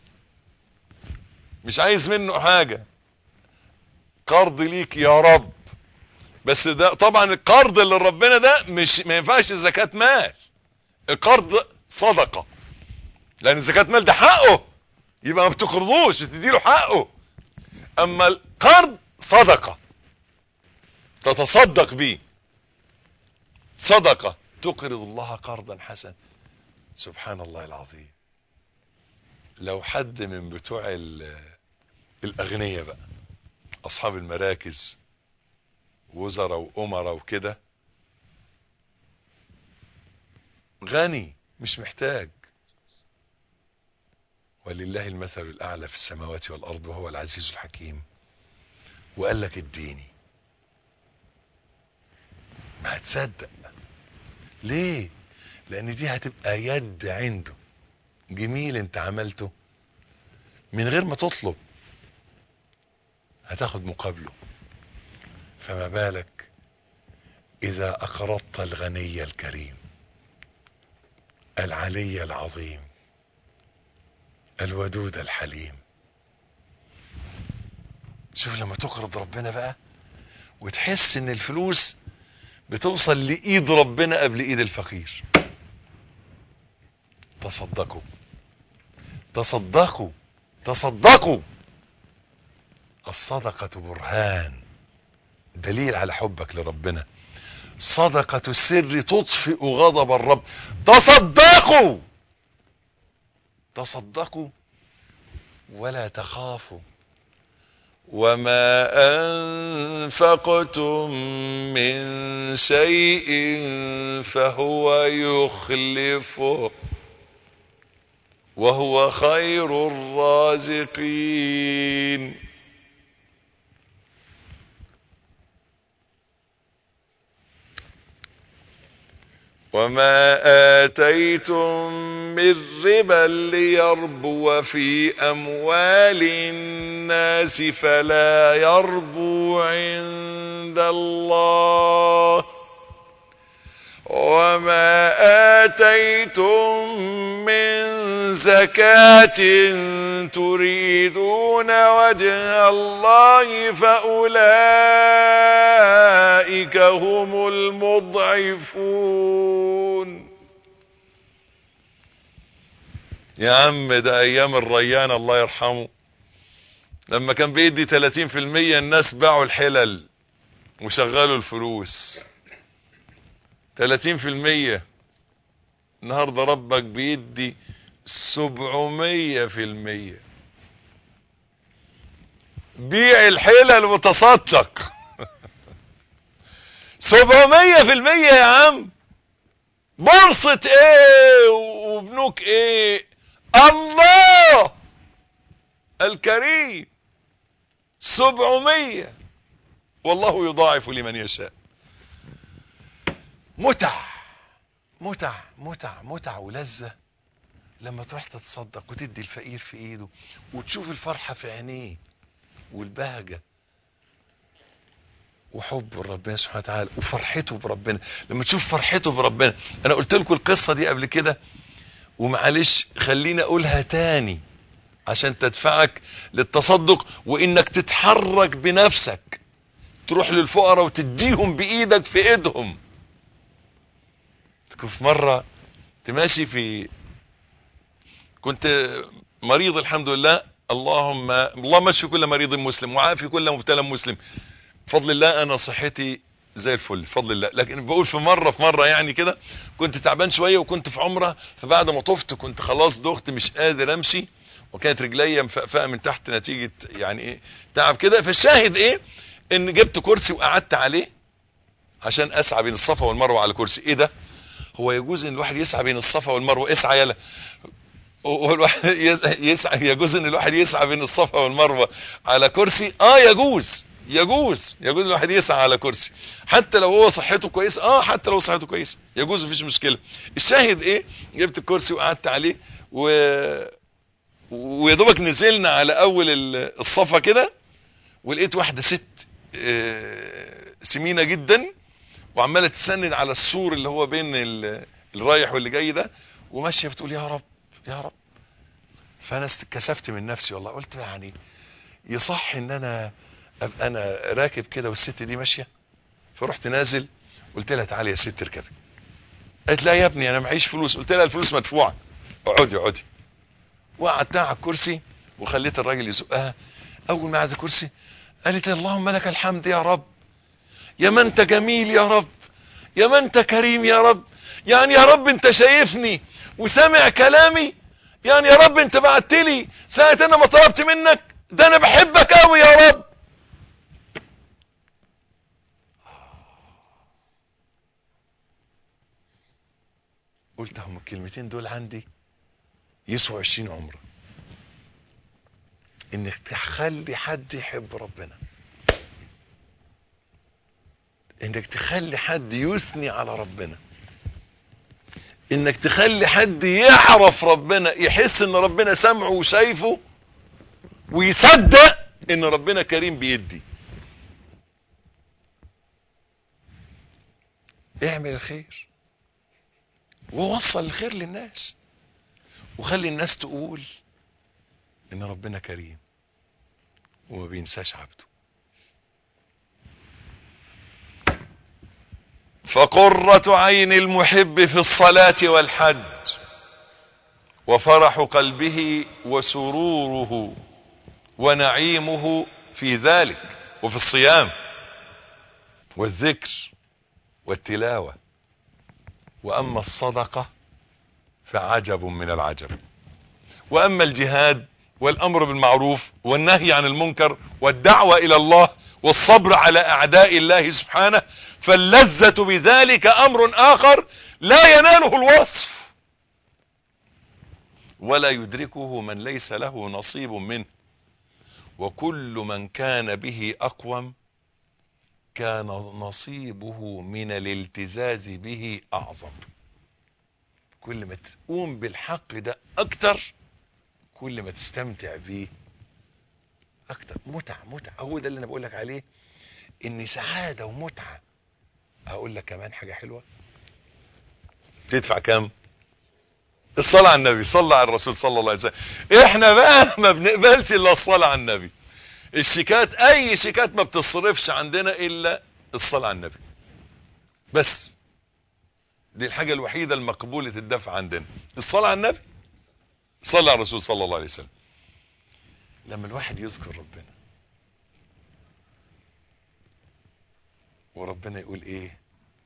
مش عايز منه حاجة قرض ليك يا رب بس ده طبعا القرض اللي ربنا ده مش ما ينفعش زكاة مال القرض صدقة لان زكاة مال ده حقه يبقى ما بتقرضوش بتديله حقه اما القرض صدقة تتصدق بيه صدقة تقرض الله قرضا حسنا سبحان الله العظيم لو حد من بتوع الاغنياء بقى اصحاب المراكز وزراء وامراء وكده غني مش محتاج ولله المثل الاعلى في السماوات والارض وهو العزيز الحكيم وقال لك اديني ما هتصدق ليه لان دي هتبقى يد عنده جميل انت عملته من غير ما تطلب هتاخد مقابله فما بالك اذا اقرضت الغني الكريم العلي العظيم الودود الحليم شوف لما تقرض ربنا بقى وتحس ان الفلوس بتوصل لايد ربنا قبل ايد الفقير تصدقوا تصدقوا تصدقوا الصدقة برهان دليل على حبك لربنا صدقة السر تطفئ غضب الرب تصدقوا تصدقوا ولا تخافوا وما أنفقتم من شيء فهو يخلفه وهو خير الرازقين وما آتيتم من ربا ليربو في أموال الناس فلا يربو عند الله وما آتيتم من زكاة تريدون وجه الله فأولئك هم المضعفون يا عم ده ايام الريان الله يرحمه لما كان بيدي 30% الناس باعوا الحلل وشغلوا الفلوس 30% النهارده ربك بيدي 700% بيع الحلل وتصدق 700% يا عم بورصة ايه وبنوك ايه الله الكريم 700 والله يضاعف لمن يشاء متع متع متع متع ولذة لما تروح تتصدق وتدي الفقير في ايده وتشوف الفرحة في عينيه والبهجة وحب ربنا سبحانه وتعالى وفرحته بربنا لما تشوف فرحته بربنا انا قلت لكم القصة دي قبل كده ومعلش خليني اقولها تاني عشان تدفعك للتصدق وانك تتحرك بنفسك تروح للفقراء وتديهم بايدك في ايدهم تكون في مرة تماشي في كنت مريض الحمد لله اللهم اللهم اشفي كل مريض مسلم وعافي كل مبتلى مسلم بفضل الله انا صحتي زي الفل بفضل الله لكن بقول في مرة في مرة يعني كده كنت تعبان شوية وكنت في عمرة فبعد ما طفت كنت خلاص دغت مش قادر امشي وكانت رجليا مفقفقه من تحت نتيجة يعني ايه تعب كده فالشاهد ايه ان جبت كرسي وقعدت عليه عشان اسعى بين الصفا والمروة على كرسي ايه ده هو يجوز ان الواحد يسعى بين الصفا والمروة اسعى يلا والواحد يسعى يجوز ان الواحد يسعى بين الصفا والمروه على كرسي اه يجوز يجوز يجوز الواحد يسعى على كرسي حتى لو هو صحته كويسه اه حتى لو صحته كويسه يجوز مفيش مشكله الشاهد ايه جبت الكرسي وقعدت عليه و ويا دوبك نزلنا على اول الصفا كده ولقيت واحده ست سمينه جدا وعماله تسند على السور اللي هو بين الرايح واللي جاي ده وماشيه بتقول يا رب يا رب فانا اتكسفت من نفسي والله قلت يعني يصح ان انا ابقى انا راكب كده والست دي ماشيه فرحت نازل قلت لها تعالي يا ست اركبي قالت لا يا ابني انا معيش فلوس قلت لها الفلوس مدفوعه اقعدي اقعدي وقعدتها على الكرسي وخليت الراجل يزقها اول ما قعد الكرسي قالت اللهم لك الحمد يا رب يا ما انت جميل يا رب يا ما انت كريم يا رب يعني يا رب انت شايفني وسامع كلامي يعني يا رب انت بعت لي ساعة انا ما طلبت منك ده انا بحبك قوي يا رب قلت هم الكلمتين دول عندي يسوى عشرين عمره انك تخلي حد يحب ربنا انك تخلي حد يثني على ربنا انك تخلي حد يعرف ربنا يحس ان ربنا سمعه وشايفه ويصدق ان ربنا كريم بيدي اعمل الخير ووصل الخير للناس وخلي الناس تقول ان ربنا كريم وما بينساش عبده فقرة عين المحب في الصلاة والحج وفرح قلبه وسروره ونعيمه في ذلك وفي الصيام والذكر والتلاوة وأما الصدقة فعجب من العجب وأما الجهاد والأمر بالمعروف والنهي عن المنكر والدعوة إلى الله والصبر على أعداء الله سبحانه فاللذة بذلك أمر آخر لا يناله الوصف ولا يدركه من ليس له نصيب منه وكل من كان به أقوم كان نصيبه من الالتزاز به أعظم كل ما تقوم بالحق ده أكتر كل ما تستمتع بيه أكتر متعة متعة هو ده اللي أنا بقول لك عليه إن سعادة ومتعة أقول لك كمان حاجة حلوة تدفع كام الصلاة على النبي صلى على الرسول صلى الله عليه وسلم احنا بقى ما بنقبلش الا الصلاة على النبي الشيكات اي شيكات ما بتصرفش عندنا الا الصلاة على النبي بس دي الحاجة الوحيدة المقبولة الدفع عندنا الصلاة على النبي صلى على الرسول صلى الله عليه وسلم لما الواحد يذكر ربنا وربنا يقول ايه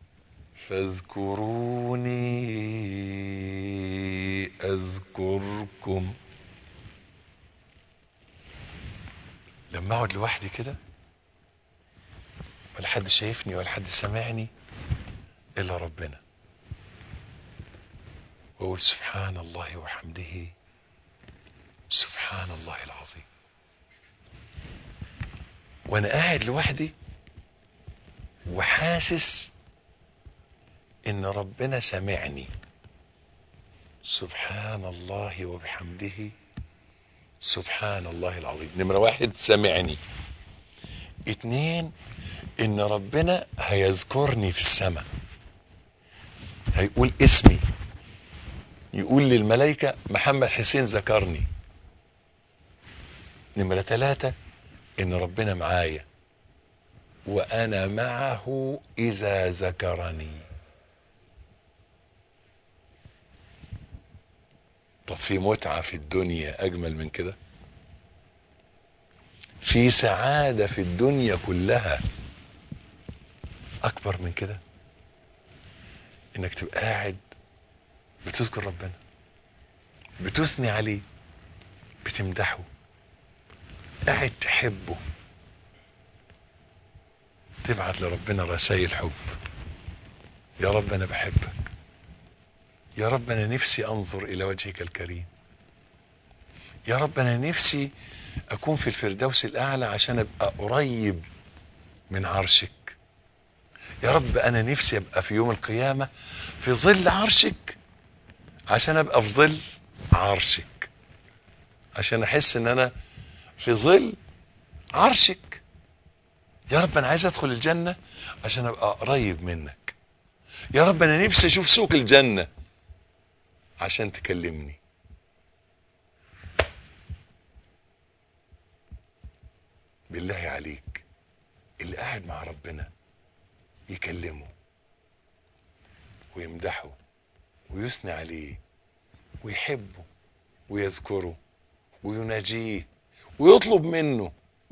فاذكروني اذكركم لما اقعد لوحدي كده ولا حد شايفني ولا حد سامعني الا ربنا واقول سبحان الله وحمده سبحان الله العظيم وانا قاعد لوحدي وحاسس ان ربنا سمعني سبحان الله وبحمده سبحان الله العظيم نمرة واحد سمعني اتنين ان ربنا هيذكرني في السماء هيقول اسمي يقول للملائكة محمد حسين ذكرني نمرة ثلاثة ان ربنا معايا وانا معه اذا ذكرني طب في متعة في الدنيا اجمل من كده في سعادة في الدنيا كلها اكبر من كده انك تبقى قاعد بتذكر ربنا بتثني عليه بتمدحه قاعد تحبه تبعت لربنا رسائل حب يا رب انا بحبك يا رب انا نفسي انظر الى وجهك الكريم يا رب انا نفسي اكون في الفردوس الاعلى عشان ابقى قريب من عرشك يا رب انا نفسي ابقى في يوم القيامة في ظل عرشك عشان ابقى في ظل عرشك عشان احس ان انا في ظل عرشك يا رب انا عايز ادخل الجنة عشان ابقى قريب منك يا رب انا نفسي اشوف سوق الجنة عشان تكلمني بالله عليك اللي قاعد مع ربنا يكلمه ويمدحه ويثني عليه ويحبه ويذكره ويناجيه ويطلب منه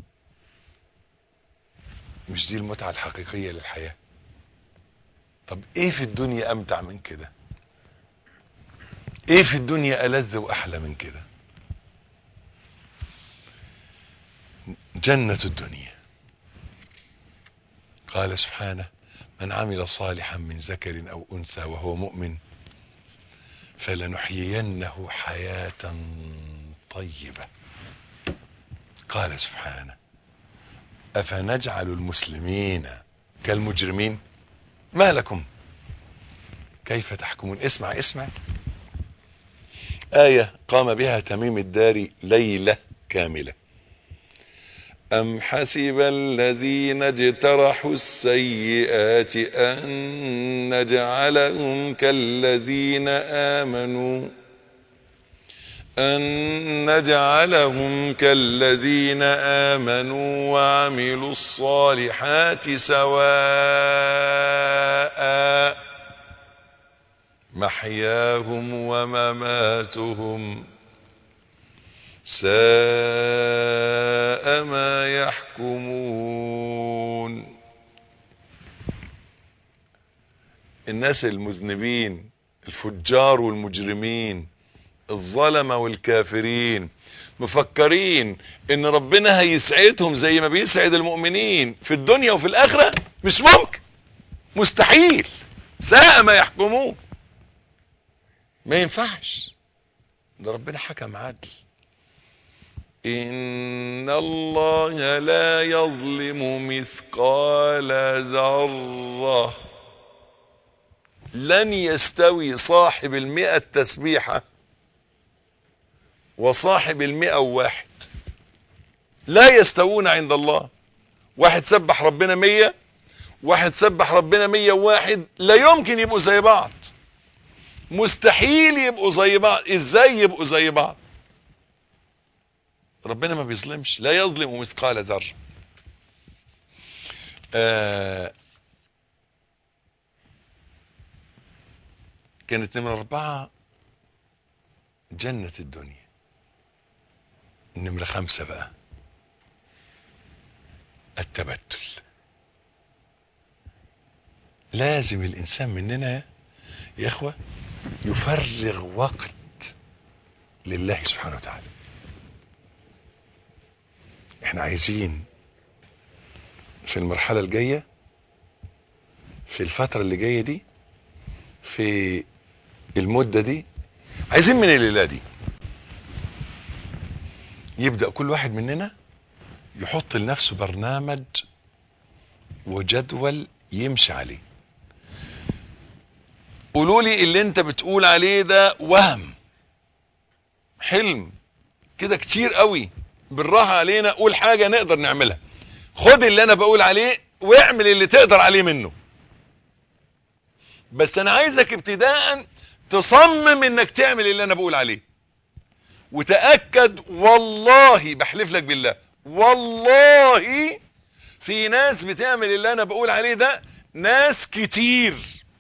مش دي المتعة الحقيقية للحياة طب ايه في الدنيا امتع من كده ايه في الدنيا ألذ واحلى من كده جنة الدنيا قال سبحانه من عمل صالحا من ذكر او انثى وهو مؤمن فلنحيينه حياة طيبة قال سبحانه افنجعل المسلمين كالمجرمين ما لكم كيف تحكمون اسمع اسمع آية قام بها تميم الداري ليلة كاملة أم حسب الذين اجترحوا السيئات أن نجعلهم كالذين آمنوا أن نجعلهم كالذين آمنوا وعملوا الصالحات سواء محياهم ومماتهم ساء ما يحكمون الناس المذنبين الفجار والمجرمين الظلمة والكافرين مفكرين ان ربنا هيسعدهم زي ما بيسعد المؤمنين في الدنيا وفي الاخرة مش ممكن مستحيل ساء ما يحكمون ما ينفعش ده ربنا حكم عدل ان الله لا يظلم مثقال ذرة لن يستوي صاحب المئة تسبيحة وصاحب المئة واحد لا يستوون عند الله واحد سبح ربنا مية واحد سبح ربنا مية واحد لا يمكن يبقوا زي بعض مستحيل يبقوا زي بعض ازاي يبقوا زي بعض ربنا ما بيظلمش لا يظلم مثقال ذرة آه كانت نمرة أربعة جنة الدنيا نمرة خمسة بقى التبتل لازم الإنسان مننا يا إخوة يفرغ وقت لله سبحانه وتعالى احنا عايزين في المرحلة الجاية في الفترة اللي جاية دي في المدة دي عايزين من الليلة دي يبدأ كل واحد مننا يحط لنفسه برنامج وجدول يمشي عليه قولوا لي اللي انت بتقول عليه ده وهم حلم كده كتير قوي بالراحة علينا قول حاجة نقدر نعملها خد اللي انا بقول عليه واعمل اللي تقدر عليه منه بس انا عايزك ابتداء تصمم انك تعمل اللي انا بقول عليه وتأكد والله بحلف لك بالله والله في ناس بتعمل اللي انا بقول عليه ده ناس كتير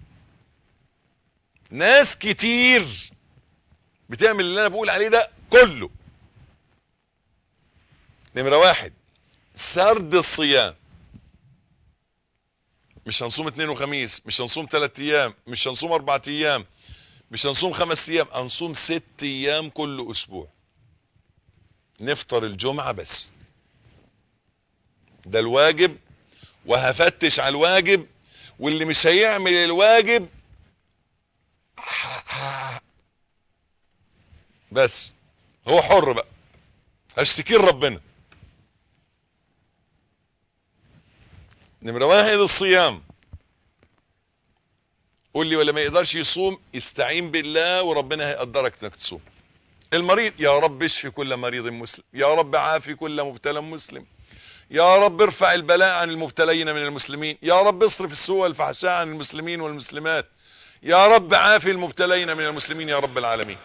ناس كتير بتعمل اللي انا بقول عليه ده كله نمرة واحد سرد الصيام مش هنصوم اثنين وخميس مش هنصوم ثلاث ايام مش هنصوم اربع ايام مش هنصوم خمس ايام هنصوم ست ايام كل اسبوع نفطر الجمعة بس ده الواجب وهفتش على الواجب واللي مش هيعمل الواجب بس هو حر بقى هشتكي لربنا نمرة واحد الصيام قول لي ولا ما يقدرش يصوم يستعين بالله وربنا هيقدرك انك تصوم المريض يا رب اشفي كل مريض مسلم يا رب عافي كل مبتلى مسلم يا رب ارفع البلاء عن المبتلين من المسلمين يا رب اصرف السوء والفحشاء عن المسلمين والمسلمات يا رب عافي المبتلين من المسلمين يا رب العالمين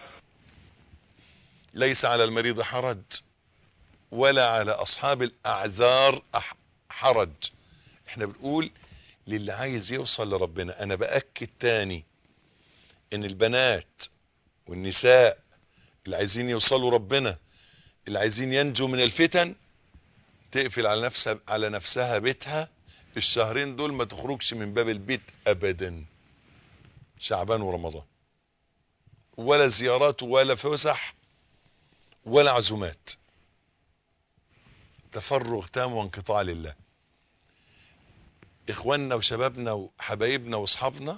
ليس على المريض حرج ولا على اصحاب الاعذار حرج احنا بنقول للي عايز يوصل لربنا انا باكد تاني ان البنات والنساء اللي عايزين يوصلوا ربنا اللي عايزين ينجوا من الفتن تقفل على نفسها على نفسها بيتها الشهرين دول ما تخرجش من باب البيت ابدا شعبان ورمضان ولا زيارات ولا فسح ولا عزومات تفرغ تام وانقطاع لله اخواننا وشبابنا وحبايبنا واصحابنا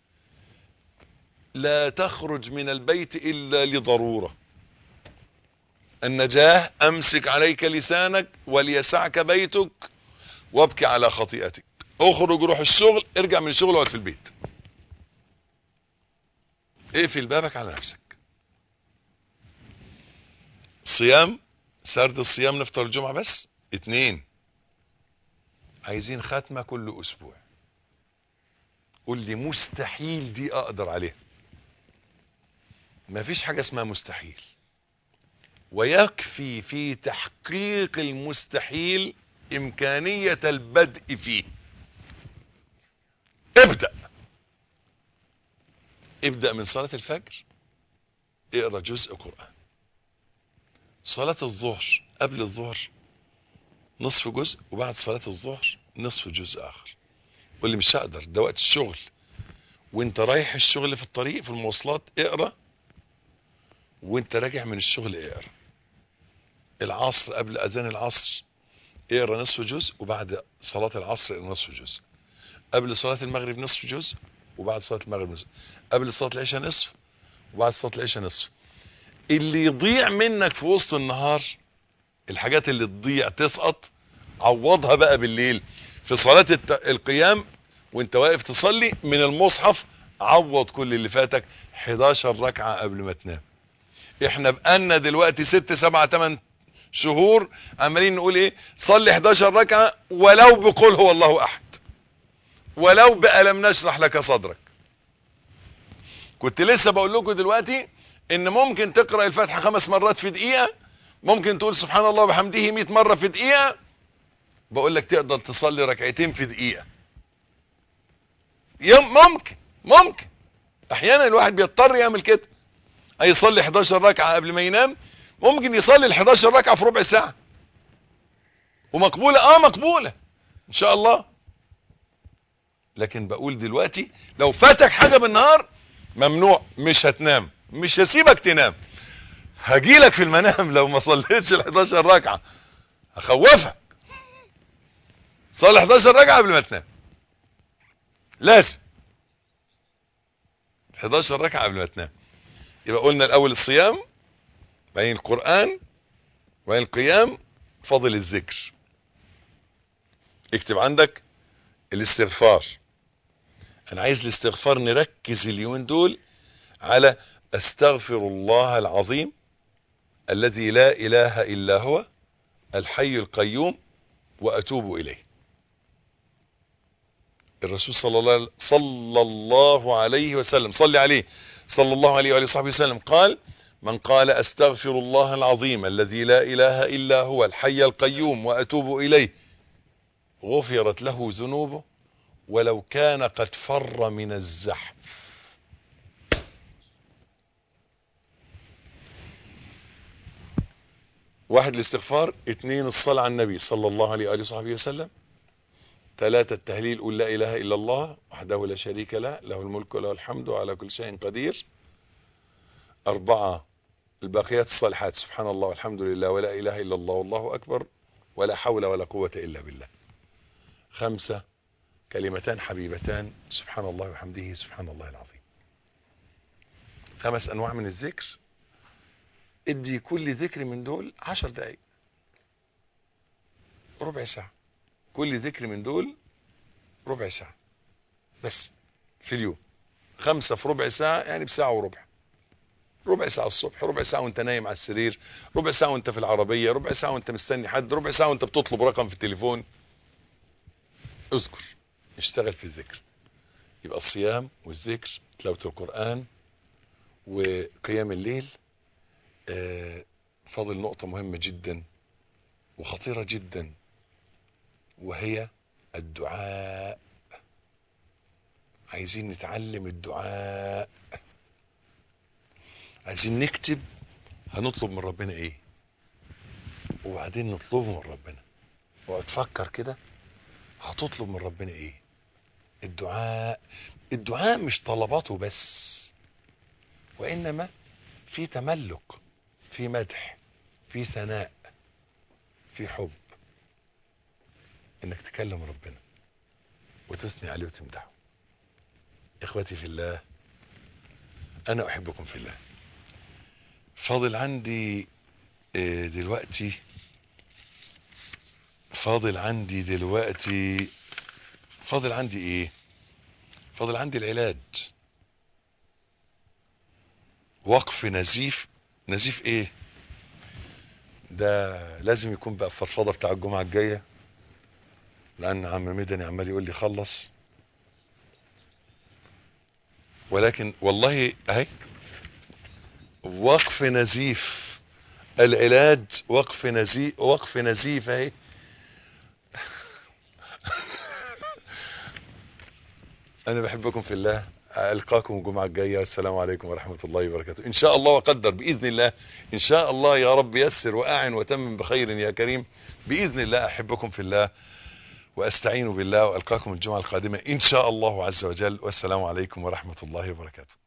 لا تخرج من البيت الا لضروره النجاه امسك عليك لسانك وليسعك بيتك وابكي على خطيئتك اخرج روح الشغل ارجع من الشغل واقعد في البيت اقفل بابك على نفسك صيام سرد الصيام نفطر الجمعة بس اتنين عايزين ختمة كل اسبوع قول لي مستحيل دي اقدر عليها مفيش حاجة اسمها مستحيل ويكفي في تحقيق المستحيل امكانية البدء فيه ابدأ ابدأ من صلاة الفجر اقرأ جزء قرآن صلاة الظهر قبل الظهر نصف جزء وبعد صلاة الظهر نصف جزء آخر قول لي مش هقدر ده وقت الشغل وانت رايح الشغل في الطريق في المواصلات اقرأ وانت راجع من الشغل اقرأ العصر قبل أذان العصر اقرأ نصف جزء وبعد صلاة العصر اقرأ نصف جزء قبل صلاة المغرب نصف جزء وبعد صلاة المغرب نصف قبل صلاة العشاء نصف وبعد صلاة العشاء نصف اللي يضيع منك في وسط النهار الحاجات اللي تضيع تسقط عوضها بقى بالليل في صلاة الت... القيام وانت واقف تصلي من المصحف عوض كل اللي فاتك 11 ركعة قبل ما تنام احنا بقالنا دلوقتي 6 7 8 شهور عمالين نقول ايه صلي 11 ركعة ولو بقول هو الله احد ولو بألم نشرح لك صدرك كنت لسه بقول لكم دلوقتي ان ممكن تقرأ الفاتحة خمس مرات في دقيقة ممكن تقول سبحان الله وبحمده 100 مرة في دقيقة بقول لك تقدر تصلي ركعتين في دقيقة يوم ممكن ممكن احيانا الواحد بيضطر يعمل كده اي يصلي 11 ركعة قبل ما ينام ممكن يصلي ال 11 ركعة في ربع ساعة ومقبولة اه مقبولة ان شاء الله لكن بقول دلوقتي لو فاتك حاجة بالنهار ممنوع مش هتنام مش هسيبك تنام هجيلك في المنام لو ما صليتش ال 11 ركعة هخوفك صلي 11 ركعة قبل ما تنام لازم 11 ركعة قبل ما تنام يبقى قلنا الاول الصيام بعدين القرآن وبعدين القيام فضل الذكر اكتب عندك الاستغفار انا عايز الاستغفار نركز اليومين دول على استغفر الله العظيم الذي لا اله الا هو الحي القيوم واتوب اليه الرسول صلى الله صلى الله عليه وسلم صلي عليه صلى الله عليه وآله وصحبه وسلم قال من قال استغفر الله العظيم الذي لا اله الا هو الحي القيوم واتوب اليه غفرت له ذنوبه ولو كان قد فر من الزحف واحد الاستغفار اثنين الصلاة على النبي صلى الله عليه وآله وصحبه وسلم ثلاثة التهليل قل لا إله إلا الله وحده لا شريك له له الملك وله الحمد وعلى كل شيء قدير أربعة الباقيات الصالحات سبحان الله والحمد لله ولا إله إلا الله والله أكبر ولا حول ولا قوة إلا بالله خمسة كلمتان حبيبتان سبحان الله وحمده سبحان الله العظيم خمس أنواع من الذكر ادي كل ذكر من دول عشر دقايق ربع ساعة كل ذكر من دول ربع ساعة بس في اليوم خمسة في ربع ساعة يعني بساعة وربع ربع ساعة الصبح ربع ساعة وانت نايم على السرير ربع ساعة وانت في العربية ربع ساعة وانت مستني حد ربع ساعة وانت بتطلب رقم في التليفون اذكر اشتغل في الذكر يبقى الصيام والذكر تلاوة القرآن وقيام الليل آه، فاضل نقطة مهمة جدا وخطيرة جدا وهي الدعاء عايزين نتعلم الدعاء عايزين نكتب هنطلب من ربنا ايه وبعدين نطلبه من ربنا وتفكر كده هتطلب من ربنا ايه الدعاء الدعاء مش طلباته بس وانما في تملك في مدح في ثناء في حب انك تكلم ربنا وتثني عليه وتمدحه اخوتي في الله انا احبكم في الله فاضل عندي آه، دلوقتي فاضل عندي دلوقتي فاضل عندي ايه فاضل عندي العلاج وقف نزيف نزيف ايه ده لازم يكون بقى الفضفضه بتاع الجمعه الجايه لان عم مدني عمال يقول لي خلص ولكن والله اهي وقف نزيف العلاج وقف نزيف وقف نزيف اهي انا بحبكم في الله القاكم الجمعه الجايه والسلام عليكم ورحمه الله وبركاته ان شاء الله وقدر باذن الله ان شاء الله يا رب يسر واعن وتمم بخير يا كريم باذن الله احبكم في الله واستعين بالله والقاكم الجمعه القادمه ان شاء الله عز وجل والسلام عليكم ورحمه الله وبركاته